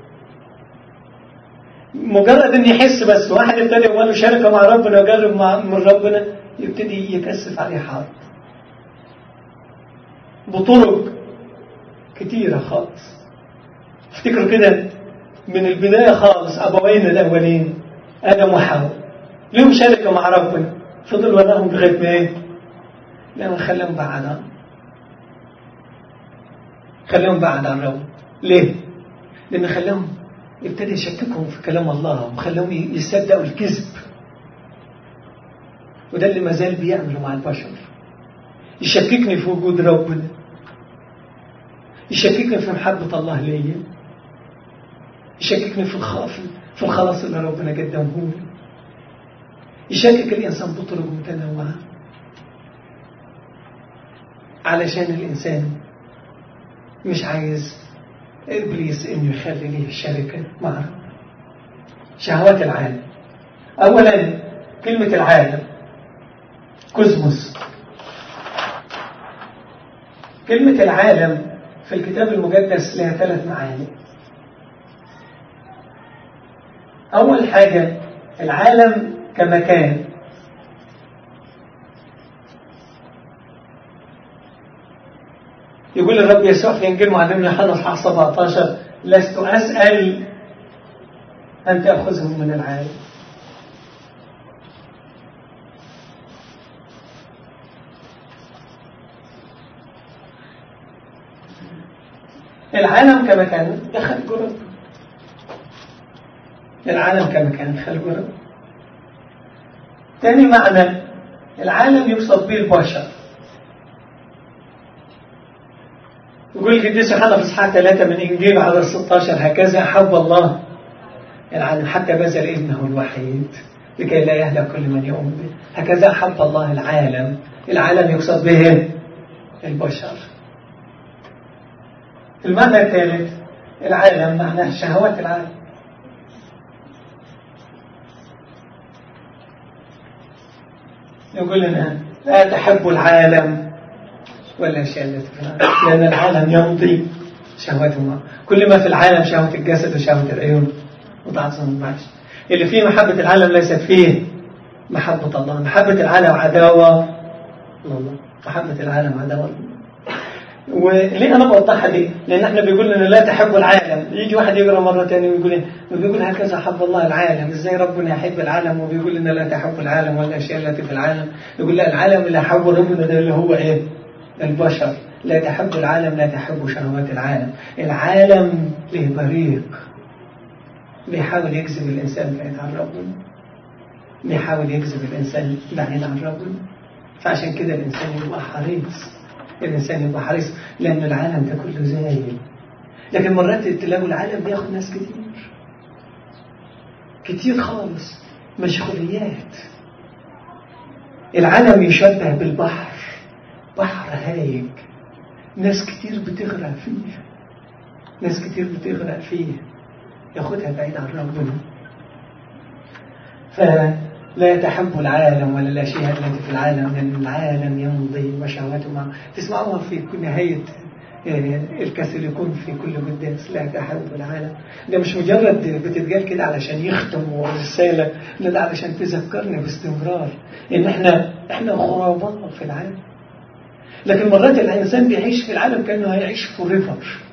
مجرد ان يحس بس واحد ابتدى يبقى له شركة مع ربنا وجرب مع من ربنا يبتدي يكثف عليه حرب بطرق كتيرة خالص افتكروا كده من البداية خالص أبوينا الأولين آدم وحواء لهم شركة مع ربنا فضل وراهم لغاية ما ايه؟ لما خلاهم بعد خلاهم بعد عن الرب ليه؟ لأن خلاهم ابتدى يشككهم في كلام الله وخلاهم يصدقوا الكذب وده اللي ما زال بيعمله مع البشر يشككني في وجود ربنا يشككني في محبة الله ليا يشككني في الخاف في الخلاص اللي ربنا قدمه لي يشكك الإنسان بطرق متنوعة علشان الإنسان مش عايز إبليس إنه يخلي ليه شركة مع ربنا شهوات العالم أولا كلمة العالم كوزموس كلمة العالم في الكتاب المقدس لها ثلاث معاني أول حاجة العالم كمكان يقول الرب يسوع في إنجيل معلمنا يوحنا اصحاح 17 لست أسأل أن تأخذهم من العالم العالم كمكان دخل جرب العالم كمكان خلق رب تاني معنى العالم يقصد به البشر يقول القديس يوحنا في اصحاح 3 من انجيل عدد 16 هكذا حب الله العالم حتى بذل ابنه الوحيد لكي لا يهلك كل من يؤمن به هكذا حب الله العالم العالم يقصد به البشر المعنى الثالث العالم معناه شهوات العالم يقول لنا لا تحب العالم ولا الأشياء التي في العالم لأن العالم يمضي شهوته كل ما في العالم شهوة الجسد وشهوة العيون وتعظم المعيش اللي فيه محبة العالم ليست فيه محبة الله محبة العالم عداوة الله محبة العالم عداوة وليه انا بوضحها دي؟ لان احنا بيقول لنا لا تحب العالم، يجي واحد يقرا مره ثانيه ويقول ايه؟ وبيقول هكذا حب الله العالم، ازاي ربنا يحب العالم وبيقول لنا لا تحب العالم والاشياء التي في العالم، يقول لا العالم اللي حبه ربنا ده اللي هو ايه؟ البشر، لا تحب العالم لا تحب شهوات العالم، العالم له بريق بيحاول يجذب الانسان بعيد عن ربنا. بيحاول يجذب الانسان بعيد عن ربنا. فعشان كده الانسان يبقى حريص الإنسان يبقى حريص لأن العالم ده كله زايل لكن مرات تلاقوا العالم بياخد ناس كتير كتير خالص مشغوليات العالم يشبه بالبحر بحر هايج ناس كتير بتغرق فيه ناس كتير بتغرق فيه ياخدها بعيد عن ربنا فلا تحب العالم ولا الأشياء التي في العالم لأن العالم يمضي وشهواته معه تسمعوها في نهاية الكاثوليكون في كل قداس لا تحب العالم ده مش مجرد بتتقال كده علشان يختم رسالة لا ده علشان تذكرنا باستمرار ان احنا احنا غرباء في العالم لكن مرات الانسان بيعيش في العالم كانه هيعيش فوريفر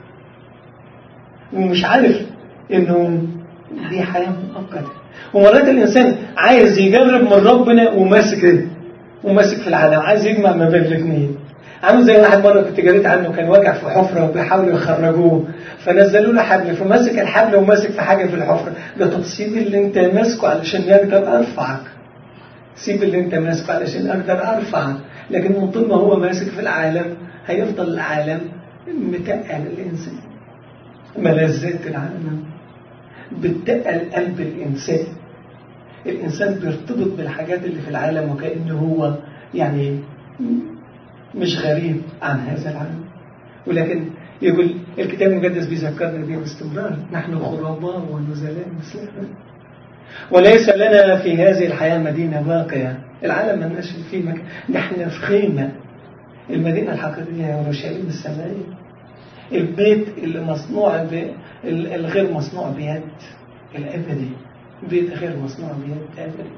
ومش عارف انه دي حياه مؤقته ومرات الانسان عايز يجرب من ربنا وماسك وماسك في العالم عايز يجمع ما بين الاثنين عامل زي واحد مره كنت قريت عنه كان واقع في حفره وبيحاولوا يخرجوه فنزلوا له حبل فماسك الحبل وماسك في حاجه في الحفره ده طب سيب اللي انت ماسكه علشان اقدر ارفعك سيب اللي انت ماسكه علشان اقدر ارفعك لكن من طول ما هو ماسك في العالم هيفضل العالم متقل الانسان ملذات العالم بتقل قلب الانسان الانسان بيرتبط بالحاجات اللي في العالم وكانه هو يعني مش غريب عن هذا العالم ولكن يقول الكتاب المقدس بيذكرنا بيه باستمرار نحن غرباء ونزلاء مثلنا وليس لنا في هذه الحياة مدينة باقية العالم ملناش فيه مكان نحن في خيمة المدينة الحقيقية هي اورشليم السمائية البيت اللي مصنوع ب... الغير مصنوع بيد الأبدي بيت غير مصنوع بيد أبدي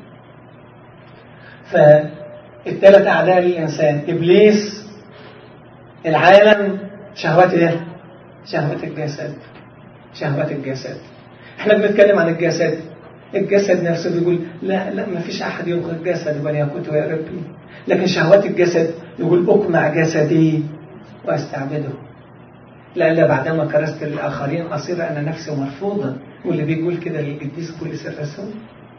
فالثلاث أعداء للإنسان إبليس العالم شهوات إيه؟ شهوات الجسد شهوات الجسد احنا بنتكلم عن الجسد الجسد نفسه بيقول لا لا ما فيش أحد يبغى الجسد وليكن يا ربي لكن شهوات الجسد يقول أقمع جسدي وأستعبده لألا بعدما كرست للآخرين أصير أنا نفسي مرفوضا واللي بيقول كده للقديس بولس الرسول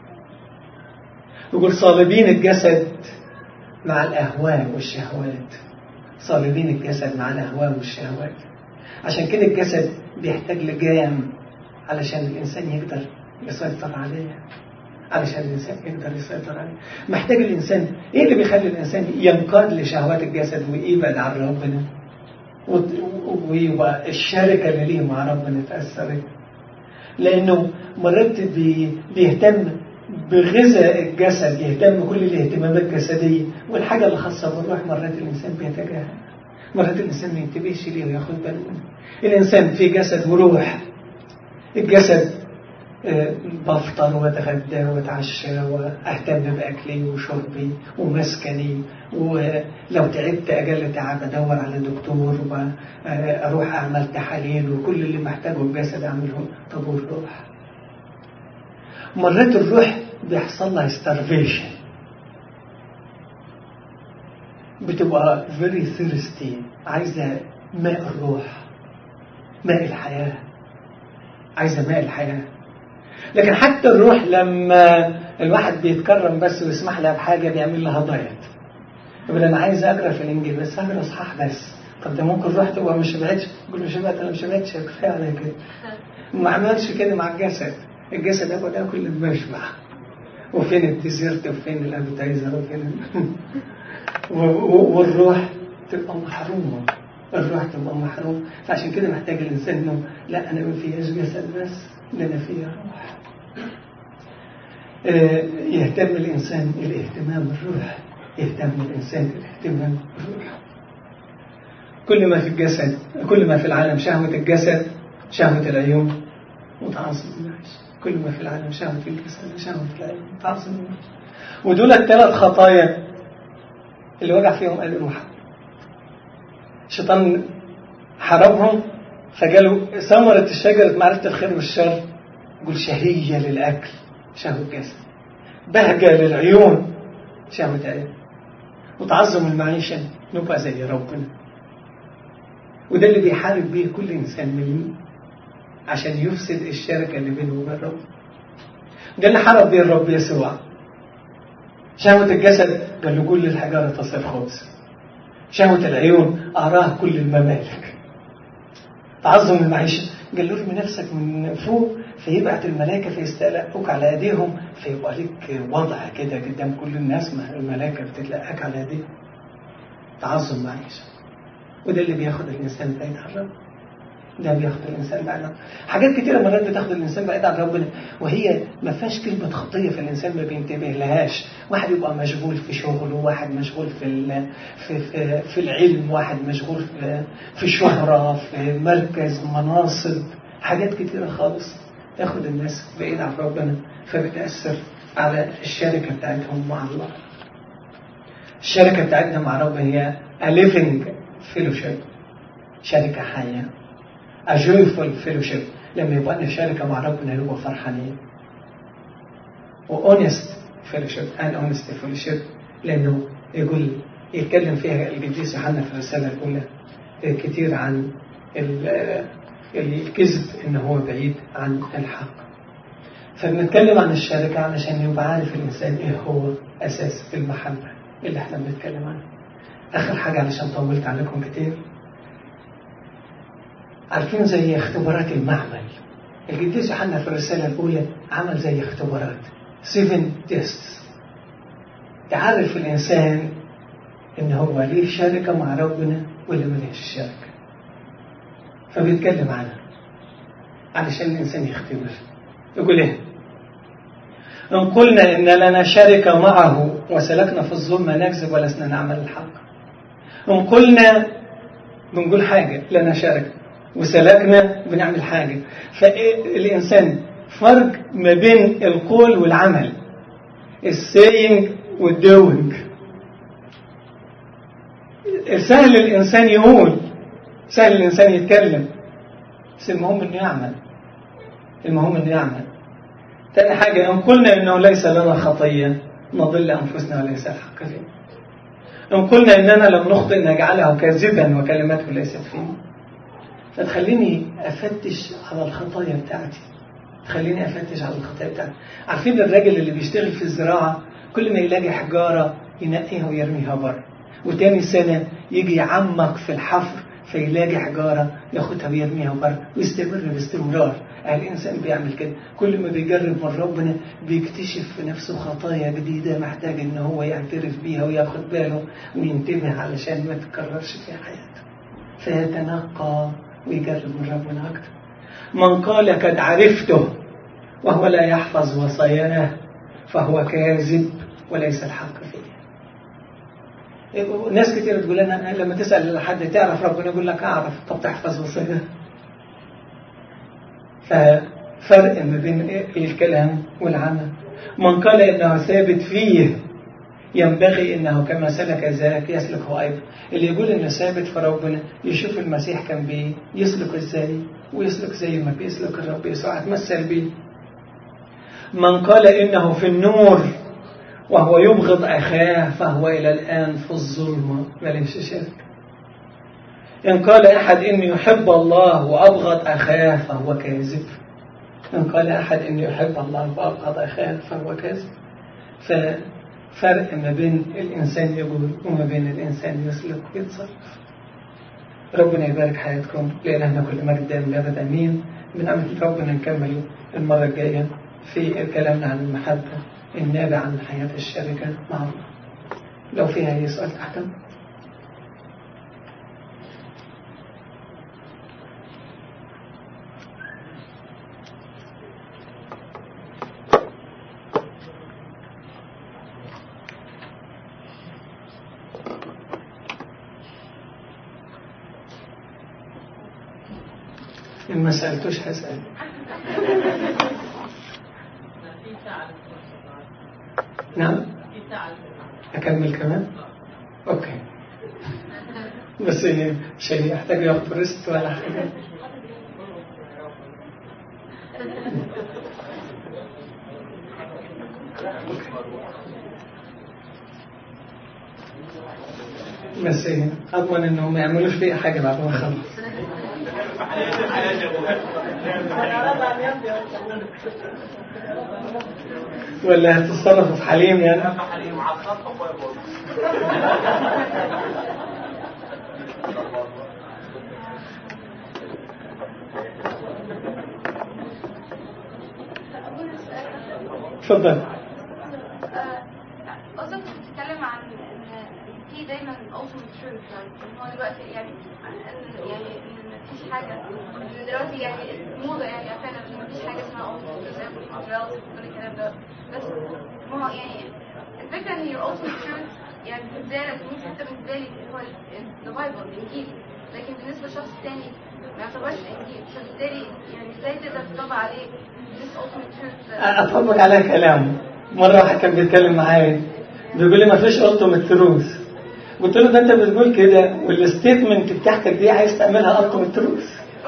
يقول صالبين الجسد مع الأهواء والشهوات صالبين الجسد مع الأهواء والشهوات عشان كده الجسد بيحتاج لجام علشان الإنسان يقدر يسيطر عليه علشان الإنسان يقدر يسيطر عليه محتاج الإنسان إيه اللي بيخلي الإنسان ينقاد لشهوات الجسد ويبعد عن ربنا ويبقى الشركة اللي ليه مع ربنا تأثرت لأنه مرات بي بيهتم بغذاء الجسد يهتم بكل الاهتمامات الجسدية والحاجة اللي خاصة بالروح مرات الإنسان بيتجاهل مرات الإنسان ما ينتبهش ليه وياخد باله الإنسان في جسد وروح الجسد بفطر واتغدى واتعشى واهتم باكلي وشربي ومسكني ولو تعبت اجل تعب ادور على دكتور واروح اعمل تحاليل وكل اللي محتاجه الجسد اعمله طب والروح مرات الروح بيحصل لها starvation بتبقى very thirsty عايزه ماء الروح ماء الحياه عايزه ماء الحياه لكن حتى الروح لما الواحد بيتكرم بس ويسمح لها بحاجة بيعمل لها دايت يقول أنا عايز أقرأ في الإنجيل بس أقرأ إصحاح بس طب ده ممكن الروح تبقى مش شبعتش يقول مش شبعت أنا مش شبعتش كفاية على كده ما عملش كده مع الجسد الجسد هو ده كل اللي بيشبع وفين الديزرت وفين الابيتايزر وفين والروح تبقى محرومه الروح تبقى محروم فعشان كده محتاج الانسان انه لا انا ما فيهاش جسد بس ده انا فيها روح يهتم الإنسان الاهتمام بالروح يهتم الإنسان الاهتمام بالروح كل ما في الجسد كل ما في العالم شهوة الجسد شهوة العيون وتعظم النعش كل ما في العالم شهوة الجسد شهوة العيون وتعظم النعش ودول الثلاث خطايا اللي وقع فيهم آل نوح الشيطان حرمهم فقالوا ثمرة الشجرة معرفة الخير والشر يقول شهية للأكل شهوة جسد بهجة للعيون شهوة عين وتعظم المعيشة نبقى زي ربنا وده اللي بيحارب بيه كل إنسان مني عشان يفسد الشركة اللي بينه وبين ربنا ده اللي حارب بيه الرب يسوع شهوة الجسد قال له كل الحجارة تصير خبز شهوة العيون أراه كل الممالك تعظم المعيشة قال له ارمي نفسك من فوق فيبعت الملائكة فيستلقوك على ايديهم فيبقى لك وضع كده قدام كل الناس ما الملائكة بتتلقاك على ايديهم تعظم معيشة وده اللي بياخد الإنسان بعيد عن ربنا ده بياخد الإنسان بعيد عن حاجات كتيرة مرات بتاخد الإنسان بعيد عن ربنا وهي ما فيهاش كلمة خطية في الإنسان ما بينتبه لهاش واحد يبقى مشغول في شغله واحد مشغول في في في, في العلم واحد مشغول في في شهرة في مركز مناصب حاجات كتيرة خالص تاخد الناس بعيد عن ربنا فبتأثر على الشركة بتاعتهم مع الله الشركة بتاعتنا مع ربنا هي a living fellowship شركة حية a joyful fellowship لما يبقى لنا شركة مع ربنا نبقى فرحانين و honest fellowship and honest fellowship لأنه يقول يتكلم فيها القديس يوحنا في الرسالة الأولى كتير عن الكذب إن هو بعيد عن الحق فبنتكلم عن الشركة علشان يبقى عارف الإنسان إيه هو أساس المحبة اللي احنا بنتكلم عنها آخر حاجة علشان طولت عليكم كتير عارفين زي اختبارات المعمل القديس يوحنا في الرسالة الأولى عمل زي اختبارات 7 تيست تعرف الإنسان إن هو ليه شركة مع ربنا ولا مليش الشركة فبيتكلم عنها علشان الإنسان يختبر يقول إيه إن قلنا إن لنا شركة معه وسلكنا في الظلمة نكذب ولسنا نعمل الحق إن قلنا بنقول حاجة لنا شركة وسلكنا بنعمل حاجة فالإنسان فرق ما بين القول والعمل السينج والدوينج سهل الإنسان يقول سهل الإنسان يتكلم بس المهم إنه يعمل المهم إنه يعمل تاني حاجة إن قلنا إنه ليس لنا خطية نضل أنفسنا وليس الحق فينا إن قلنا إننا لم نخطئ نجعله كاذبا وكلماته ليست فينا فتخليني أفتش على الخطايا بتاعتي تخليني أفتش على الخطايا بتاعتي عارفين الراجل اللي بيشتغل في الزراعة كل ما يلاقي حجارة ينقيها ويرميها بره وتاني سنة يجي يعمق في الحفر فيلاقي حجارة ياخدها ويرميها بره ويستمر باستمرار الإنسان بيعمل كده كل ما بيجرب من ربنا بيكتشف في نفسه خطايا جديدة محتاج إن هو يعترف بيها وياخد باله وينتبه علشان ما تتكررش في حياته فيتنقى ويجرب من ربنا أكتر من قال قد عرفته وهو لا يحفظ وصاياه فهو كاذب وليس الحق فيه ناس كتير تقول لنا لما تسأل حد تعرف ربنا يقول لك أعرف طب تحفظ وصاياه ففرق ما بين الكلام والعمل من قال إنه ثابت فيه ينبغي إنه كما سلك ذاك يسلك هو أيضا اللي يقول إنه ثابت في ربنا يشوف المسيح كان بيه يسلك إزاي ويسلك زي ما بيسلك الرب يسوع هتمثل بيه من قال إنه في النور وهو يبغض أخاه فهو إلى الآن في الظلمة مليش شرك إن قال أحد إني يحب الله وأبغض أخاه فهو كاذب إن قال أحد إني يحب الله وأبغض أخاه فهو كاذب ففرق ما بين الإنسان يقول وما بين الإنسان يسلك ويتصرف ربنا يبارك حياتكم لإلهنا كل مجد دائم لأبد أمين بنعمة ربنا نكمل المرة الجاية في كلامنا عن المحبة النابع عن حياة الشركة مع الله لو فيها أي سؤال تحت إن ما سألتوش هسأل نعم أكمل كمان أوكي بس مش هيحتاج ياخد ريست ولا حاجة بس أضمن إنهم ما يعملوش فيها حاجة بعد ما أخلص ولا هتتصرفوا في حليم يعني حليم على الخط اتفضل أصلا كنت بتتكلم عن إن في دايما ultimate truth يعني إن هو دلوقتي يعني إن يعني إن مفيش حاجة إن دلوقتي يعني موضة يعني عارفين إن مفيش حاجة اسمها ultimate truth زي ما بيقولوا relative كل الكلام ده بس ما هو يعني الفكرة إن your ultimate truth يعني بالنسبة لك مش حتى بالنسبة لي هو ال Bible الإنجيل لكن بالنسبة لشخص تاني ما يعتبرش الإنجيل فبالتالي يعني إزاي تقدر تطبق عليه this ultimate truth أطبق عليها كلام مرة واحد كان بيتكلم معايا بيقول لي ما فيش ultimate truth قلت له ده انت بتقول كده والستيتمنت بتاعتك دي عايز تعملها ultimate truth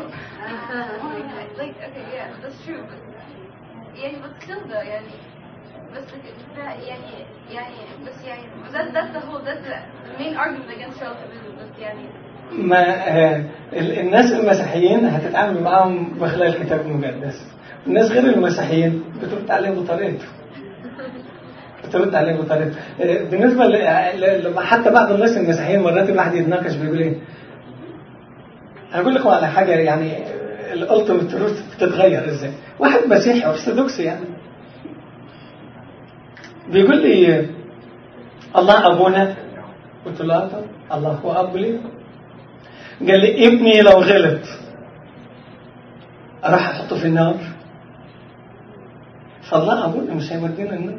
like okay yeah that's true but يعني but still ده يعني بس ده يعني يعني بس يعني that that's the whole that's the main argument against relativism بس يعني ما آه ال- الناس المسيحيين هتتعامل معاهم بخلال الكتاب المقدس الناس غير المسيحيين بترد عليه بطريقته بترد عليه بطريقته آه، بالنسبة ل- ل- ل- حتى بعض الناس المسيحيين مرات الواحد يتناقش بيقول ايه هقول لكم على حاجة يعني الالتيميت تروث بتتغير ازاي واحد مسيحي ارثوذكسي يعني بيقول لي آه، الله ابونا قلت له آه طبعا، الله هو اب لي قال لي ابني لو غلط راح احطه في النار فالله ابونا مش هيودينا النار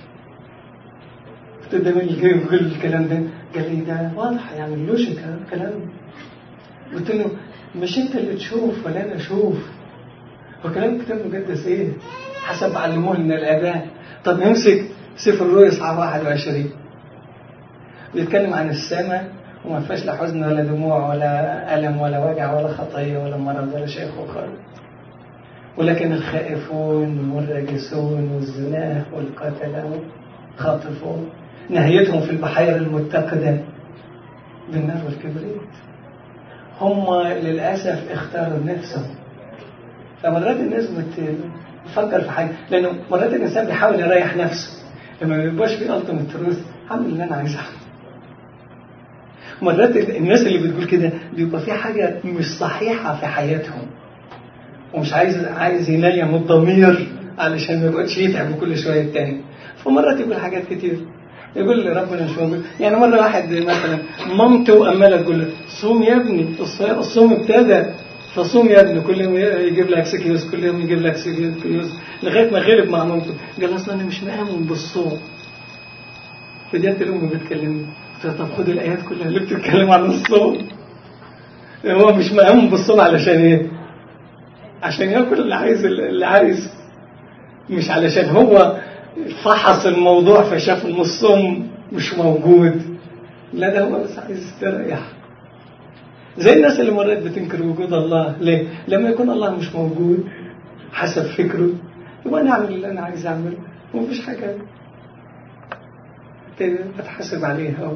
قلت ده مين اللي جاي بيقول الكلام ده قال لي ده واضح يعني اللوجيك هذا الكلام قلت له مش انت اللي تشوف ولا انا اشوف هو كلام الكتاب المقدس ايه حسب علموه لنا الاباء طب نمسك سفر الرؤيا اصحاح 21 بيتكلم عن السماء وما فيهاش لا حزن ولا دموع ولا ألم ولا وجع ولا خطية ولا مرض ولا شيء آخر ولكن الخائفون والراجسون والزناه والقتلة خاطفون نهايتهم في البحيرة المتقدة بالنار والكبريت هم للأسف اختاروا نفسهم فمرات الناس بتفكر في حاجة لأنه مرات الإنسان بيحاول يريح نفسه لما ما بيبقاش في ألطم التروث هعمل اللي أنا عايزه مرات الناس اللي بتقول كده بيبقى في حاجة مش صحيحة في حياتهم ومش عايز عايز ينيم الضمير علشان ما يقعدش يتعب كل شوية التاني فمرات يقول حاجات كتير يقول لي ربنا مش موجود يعني مرة واحد مثلا مامته أمالة تقول له صوم يا ابني الصوم ابتدى فصوم يا ابني كل يوم يجيب لك سكيوز كل يوم يجيب لك سكيوز لغاية ما غلب مع مامته قال أصلا أنا مش مآمن بالصوم فجأت الأم بتكلمني قلت طب خد الآيات كلها اللي بتتكلم عن الصوم هو مش مآمن بالصوم علشان إيه؟ عشان ياكل اللي عايز اللي عايز مش علشان هو فحص الموضوع فشاف ان الصوم مش موجود لا ده هو بس عايز يستريح زي الناس اللي مرات بتنكر وجود الله ليه؟ لما يكون الله مش موجود حسب فكره يبقى انا اعمل اللي انا عايز اعمله ومفيش حاجه بتحاسب عليها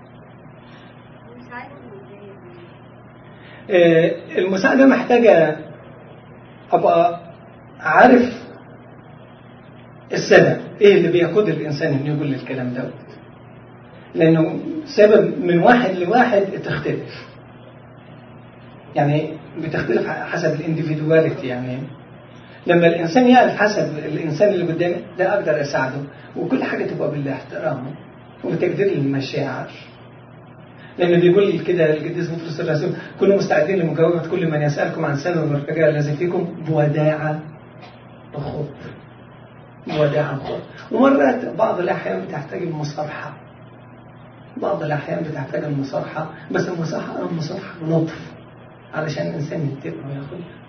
المساعدة محتاجة أبقى عارف السبب إيه اللي بيقود الإنسان إنه يقول الكلام دوت لأنه سبب من واحد لواحد تختلف يعني بتختلف حسب الانديفيدواليتي يعني لما الإنسان يعرف حسب الإنسان اللي قدامه ده أقدر أساعده وكل حاجة تبقى بالاحترام وبتقدير المشاعر لأنه بيقول كده القديس بطرس الرسول كونوا مستعدين لمجاوبة كل من يسألكم عن سبب الرجاء الذي فيكم بوداعة وخوف بوداعة وخوف ومرات بعض الأحيان بتحتاج المصارحة بعض الأحيان بتحتاج المصارحة بس المصارحة المصارحة لطف علشان الإنسان يتقبل وياخدها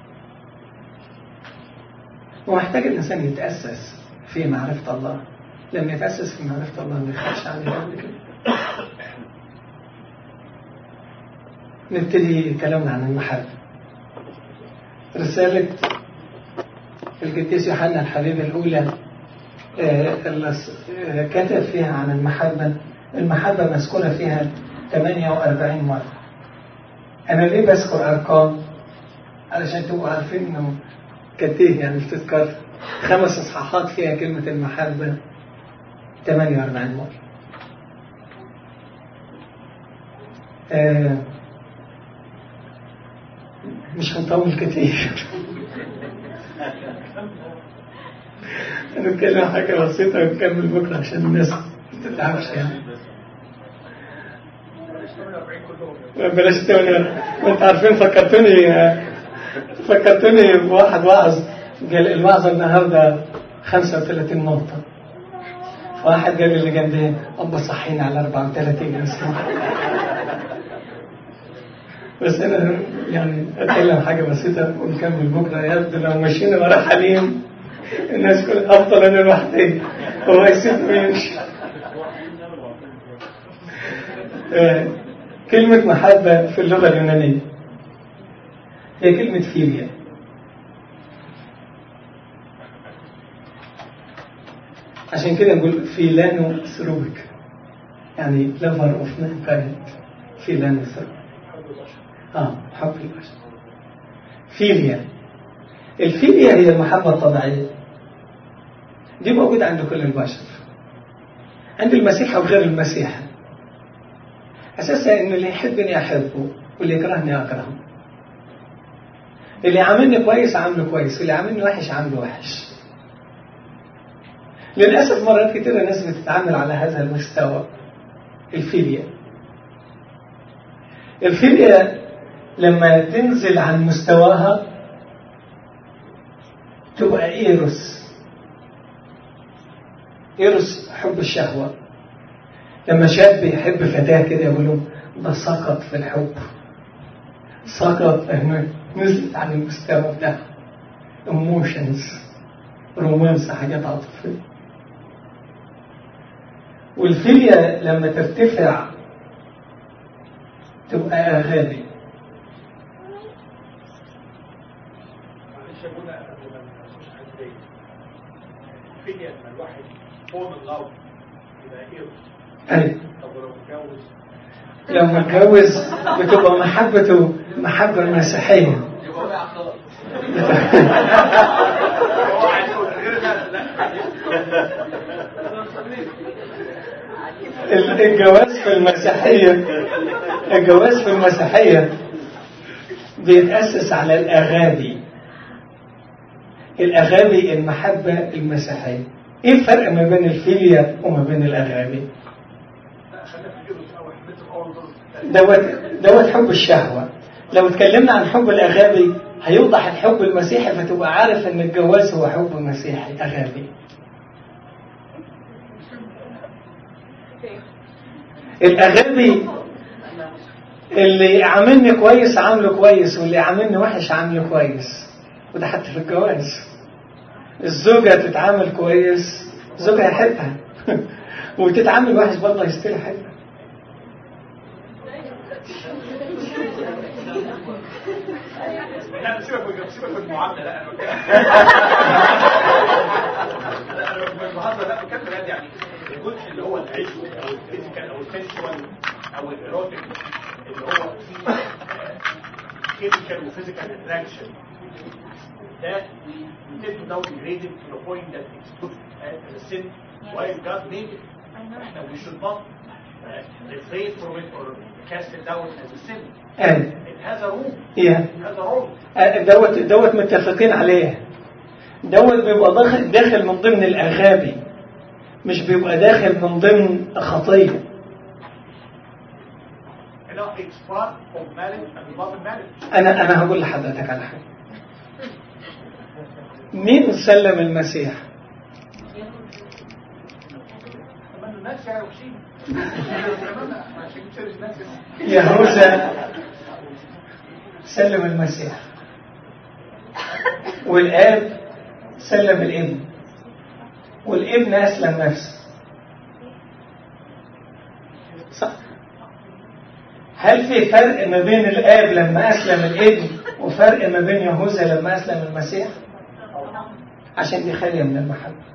ومحتاج الإنسان يتأسس في معرفة الله لما يتأسس في معرفة الله ما يخافش عليه قبل كده نبتدي كلامنا عن المحبة رسالة القديس يوحنا الحبيب الأولى اللي كتب فيها عن المحبة المحبة مذكورة فيها 48 مرة أنا ليه بذكر أرقام علشان تبقوا عارفين إنه قد إيه يعني بتذكر خمس إصحاحات فيها كلمة المحبة 48 مرة آه مش هنطول كتير هنتكلم حاجة بسيطة ونكمل بكرة عشان الناس ما تتعبش يعني بلاش تقول وانت عارفين فكرتوني فكرتوني بواحد واعظ قال الوعظ النهارده 35 نقطة واحد قال اللي جنبي أبا صحينا على 34 إنسان بس أنا يعني أتكلم حاجة بسيطة ونكمل بكرة يبدو لو مشينا ورا حليم الناس كل أفضل أنا لوحدي هو يسيب ويمشي كلمة محبة في اللغة اليونانية هي كلمة فيليا عشان كده نقول فيلانو ثروبك يعني لفر اوف مان كايند فيلانو ثروبك اه حب البشر فيليا الفيليا هي المحبة الطبيعية دي موجودة عند كل البشر عند المسيح أو غير المسيح أساسا إن اللي يحبني أحبه واللي يكرهني أكرهه اللي عاملني كويس عامله كويس واللي عاملني وحش عامله وحش للأسف مرات كتير الناس بتتعامل على هذا المستوى الفيليا الفيليا لما تنزل عن مستواها تبقى إيروس إيروس حب الشهوة لما شاب يحب فتاة كده يقولوا ده سقط في الحب سقط لأنه نزلت عن المستوى بتاعها ايموشنز رومانس حاجات عاطفية والفيليا لما ترتفع تبقى أغاني معلش يا ابونا قبل ما الفيليا لما الواحد فول من لاف يبقى ايه أيوة طب ولو اتجوز لما اتجوز بتبقى محبته محبة مسيحية يبقى وقع خلاص هو عايز يقول غير ده لا الجواز في المسيحية الجواز في المسيحية بيتأسس على الأغابي الأغابي المحبة المسيحية إيه الفرق ما بين الفيليا وما بين الأغابي؟ خلينا في الجزء الاول مثل اول دوت دوت حب الشهوة لو اتكلمنا عن حب الأغابي هيوضح الحب المسيحي فتبقى عارف ان الجواز هو حب مسيحي أغابي الأغابي اللي عاملني كويس عامله كويس واللي عاملني وحش عامله كويس وده حتى في الجواز الزوجة تتعامل كويس زوجها يحبها وتتعامل وحش برضه يستلي حبها لا سيبك من سيبك من المعامله لا انا بتكلم لا انا مش بهزر لا بتكلم بجد يعني الجزء اللي هو العشق او الفيزيكال او السنسوال او الايروتيك اللي هو فيه كيميكال وفيزيكال اتراكشن ده we tend to now degrade it to the point that it's put as a sin while God made it. احنا we should not uh, refrain from it or cast it down as a sin. أيوة. It has a room. Yeah. It has a role. دوت دوت متفقين عليه دوت بيبقى داخل داخل من ضمن الأغابي مش بيبقى داخل من ضمن خطية You know, it's part of marriage and love and marriage. أنا أنا هقول لحضرتك على حاجة مين سلم المسيح؟ كمان الناس يعني وحشين. كمان عشان كده الناس يهوذا سلم المسيح والآب سلم الابن والابن أسلم نفسه صح هل في فرق ما بين الآب لما أسلم الابن وفرق ما بين يهوذا لما أسلم المسيح عشان دي خالية من المحبة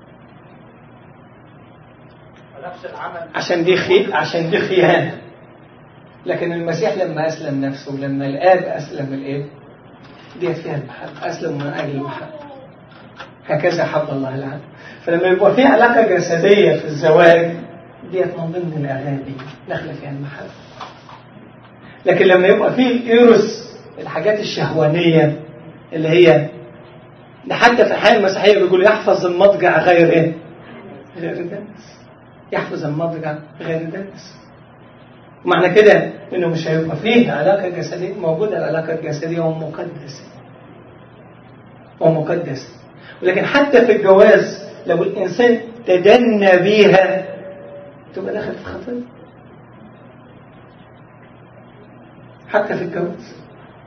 نفس العمل عشان دي خي... عشان دي خيانة لكن المسيح لما أسلم نفسه لما الآب أسلم الابن دي فيها المحبة أسلم من أجل المحبة هكذا حب الله العالم فلما يبقى في علاقة جسدية في الزواج ديت من ضمن الأغاني داخلة فيها المحبة لكن لما يبقى في الإيروس الحاجات الشهوانية اللي هي ده حتى في الحياة المسيحية بيقول يحفظ المضجع غير إيه؟ غير دنس يحفظ المضجع غير دنس معنى كده انه مش هيبقى فيه علاقة جسدية موجودة العلاقة الجسدية ومقدسة ومقدسة ولكن حتى في الجواز لو الإنسان تدنى بيها تبقى داخل في خطية حتى في الجواز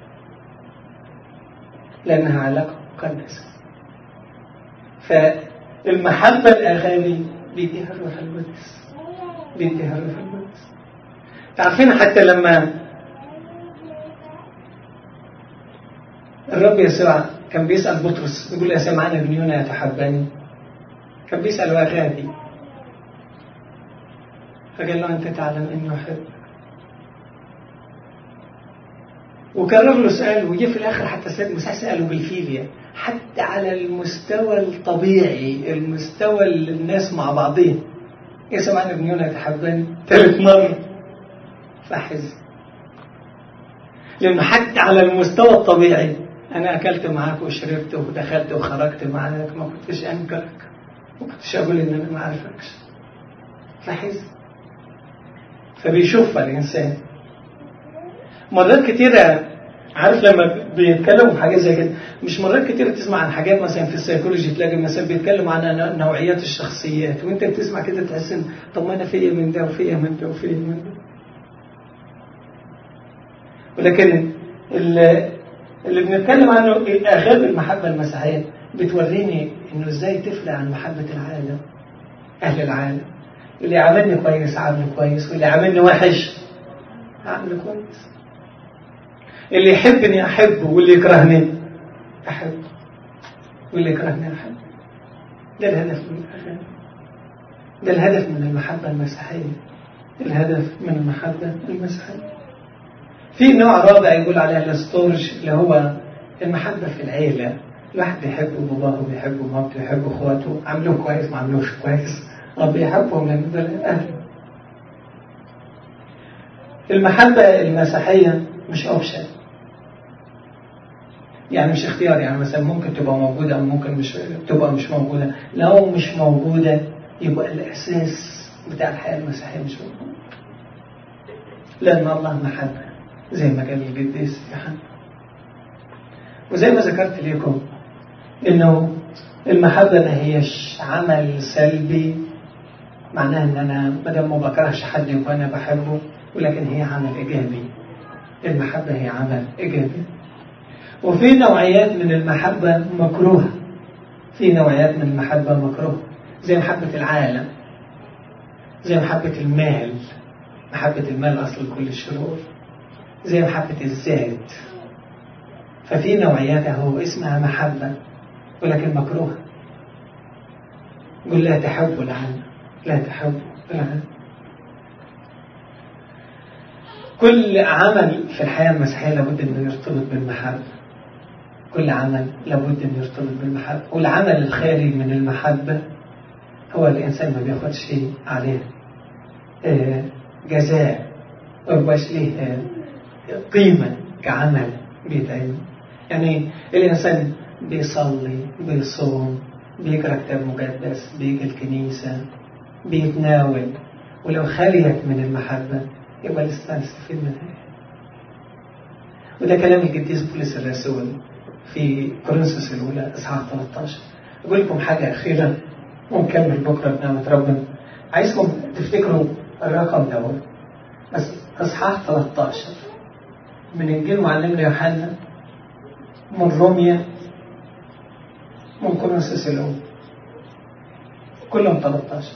لأنها علاقة مقدسة فالمحبة الأغاني بيديها الروح القدس بيديها الروح القدس تعرفين حتى لما الرب يسوع كان بيسأل بطرس يقول يا سمعان ابن يونا يتحبني كان بيسأل وغادي فقال له أنت تعلم أني أحبك وكرر له سؤال وجه في الآخر حتى سيد المسيح سأله بالفيليا حتى على المستوى الطبيعي المستوى اللي الناس مع بعضهم يا سمعان ابن يونا يتحبني ثالث مرة فحزن لأنه حتى على المستوى الطبيعي أنا أكلت معاك وشربت ودخلت وخرجت معاك ما كنتش أنكرك ما كنتش أقول إن أنا ما أعرفكش فحزن فبيشوفها الإنسان مرات كتيرة عارف لما بيتكلموا في حاجات زي كده مش مرات كتيرة تسمع عن حاجات مثلا في السيكولوجي تلاقي مثلا بيتكلموا عن نوعيات الشخصيات وانت بتسمع كده تحس ان طب ما انا فيا من ده وفيا من ده وفيا من ده ولكن اللي, اللي بنتكلم عنه اغاب المحبة المسيحية بتوريني انه ازاي تفرق عن محبة العالم اهل العالم اللي عاملني كويس عامله كويس واللي عاملني وحش عامله كويس اللي يحبني أحبه واللي يكرهني أحبه واللي يكرهني أحبه ده الهدف من الأغاني ده الهدف من المحبة المسيحية الهدف من المحبة المسيحية في نوع رابع يقول عليها الاستورج اللي هو المحبة في العيلة الواحد بيحب باباه وبيحب مامته ويحب اخواته عملوه كويس ما عملوش كويس رب يحبهم لان دول اهله المحبة المسيحية مش اوبشن يعني مش اختيار يعني مثلا ممكن تبقى موجودة أو ممكن مش تبقى مش موجودة لو مش موجودة يبقى الإحساس بتاع الحياة المسيحية مش موجود لأن الله محبة زي ما قال القديس يوحنا وزي ما ذكرت لكم إنه المحبة ما هيش عمل سلبي معناها إن أنا بدل ما بكرهش حد يبقى أنا بحبه ولكن هي عمل إيجابي المحبة هي عمل إيجابي وفي نوعيات من المحبة مكروهة في نوعيات من المحبة مكروهة زي محبة العالم زي محبة المال محبة المال أصل كل الشرور زي محبة الذات ففي نوعيات اهو اسمها محبة ولكن مكروهة قل لا تحبوا العالم لا تحبوا العالم كل عمل في الحياة المسيحية لابد أنه يرتبط بالمحبة كل عمل لابد أن يرتبط بالمحبة والعمل الخالي من المحبة هو الإنسان ما بياخدش شيء عليه جزاء ويبقاش ليه قيمة كعمل بيتعمل يعني الإنسان بيصلي بيصوم بيقرأ كتاب مقدس بيجي الكنيسة بيتناول ولو خليت من المحبة يبقى لسه نستفيد منها وده كلام القديس بولس الرسول في كورنثوس الأولى إصحاح 13 أقول لكم حاجة أخيرة ونكمل بكرة بنعمة ربنا عايزكم تفتكروا الرقم دوت بس إصحاح 13 من إنجيل معلمنا يوحنا من روميا من كورنثوس الأولى كلهم 13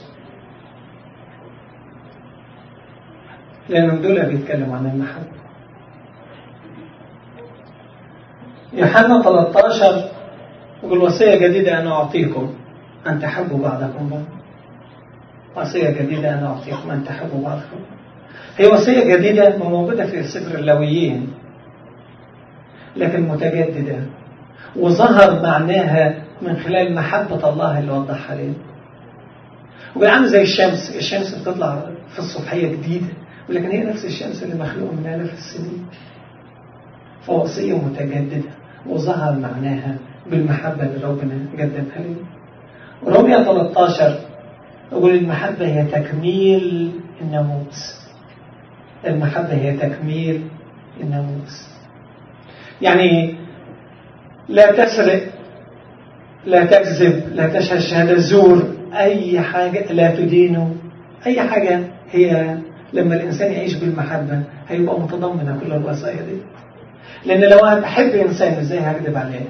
لأنهم دول بيتكلموا عن المحبة يوحنا 13 يقول وصية جديدة أنا أعطيكم أن تحبوا بعضكم بعض وصية جديدة أنا أعطيكم أن تحبوا بعضكم هي وصية جديدة موجودة في سفر اللويين لكن متجددة وظهر معناها من خلال محبة الله اللي وضحها لنا وبالعمل زي الشمس الشمس بتطلع في الصبحية جديدة ولكن هي نفس الشمس اللي مخلوقة من آلاف السنين فوصية متجددة وظهر معناها بالمحبة اللي ربنا قدمها لنا ورمية 13 يقول المحبة هي تكميل الناموس المحبة هي تكميل الناموس يعني لا تسرق لا تكذب لا تشهد شهادة زور أي حاجة لا تدينه أي حاجة هي لما الإنسان يعيش بالمحبة هيبقى متضمنة كل الوصايا دي لأن لو أنا بحب إنسان إزاي هكذب عليه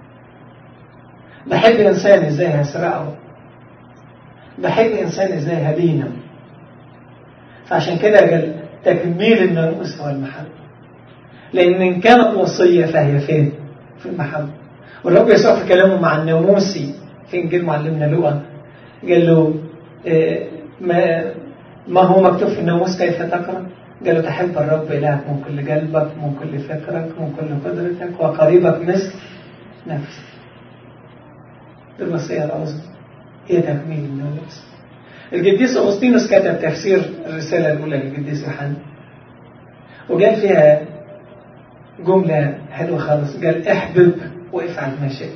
بحب إنسان إزاي هسرقه بحب إنسان إزاي هدينه فعشان كده قال تكميل الناموس هو المحبة لأن إن كانت وصية فهي فين؟ في المحبة والرب يسوع في كلامه مع الناموسي في إنجيل معلمنا لوقا قال له إيه ما ما هو مكتوب في الناموس كيف تقرأ؟ قال له تحب الرب إلهك من كل قلبك من كل فكرك من كل قدرتك وقريبك مثل نفسك الوصية العظمى هي تكميل الناموس القديس أغسطينوس كتب تفسير الرسالة الأولى للقديس يوحنا وقال فيها جملة حلوة خالص قال احبب وافعل ما شئت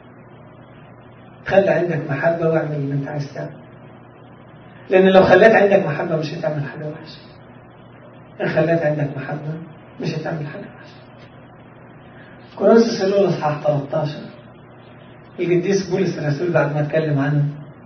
خلي عندك محبة واعمل اللي انت عايز تعمل لأن لو خليت عندك محبة مش هتعمل حاجة وحشة إن خليت عندك محبة مش هتعمل حاجة وحشة كورنثوس الأولى إصحاح 13 القديس بولس الرسول بعد ما اتكلم عن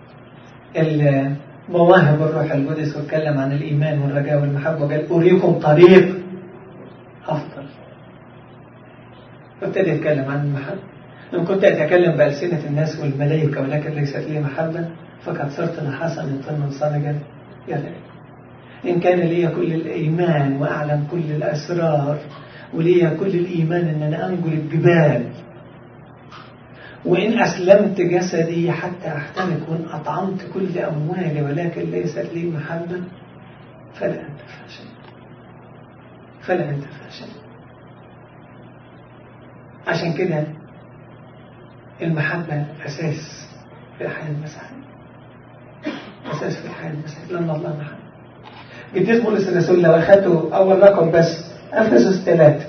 مواهب الروح القدس واتكلم عن الإيمان والرجاء والمحبة وقال أريكم طريق أفضل وابتدى يتكلم عن المحبة إن كنت أتكلم بألسنة الناس والملائكة ولكن ليست لي محبة فقد صرت نحاسا يطن صنجا يدعي إن كان لي كل الإيمان وأعلم كل الأسرار ولي كل الإيمان أن أنا أنقل الجبال وإن أسلمت جسدي حتى أحتمك وإن أطعمت كل أموالي ولكن ليست لي محبة فلا أنتفع شيء فلا أنتفع شيء عشان كده المحبة أساس في الحياة المسيحية أساس في الحياة المسيحية لأن الله محبة قديس بولس الرسول لو أخذته أول رقم بس أفسس ثلاثة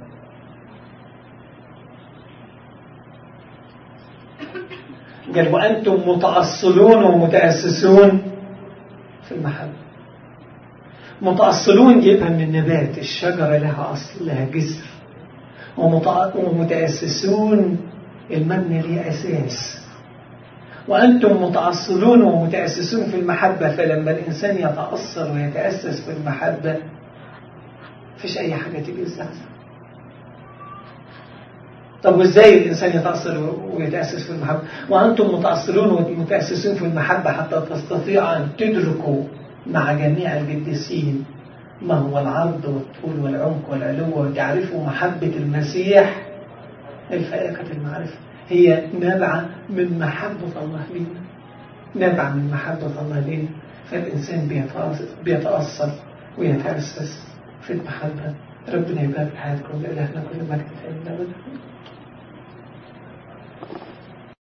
قال وأنتم متأصلون ومتأسسون في المحبة متأصلون جيبها من نبات الشجرة لها أصل لها جذر ومتأسسون المبنى ليه أساس وأنتم متأصلون ومتأسسون في المحبة فلما الإنسان يتأصل ويتأسس في المحبة فيش أي حاجة تيجي تزعزع طب وإزاي الإنسان يتأصل ويتأسس في المحبة وأنتم متأصلون ومتأسسون في المحبة حتى تستطيعوا أن تدركوا مع جميع القديسين ما هو العرض والطول والعمق والعلو وتعرفوا محبة المسيح الفائقة المعرفة هي نابعة من محبة الله لنا نابعة من محبة الله لنا فالإنسان بيتأصل ويتأسس في المحبة ربنا يبارك حياتكم لإلهنا كل مجد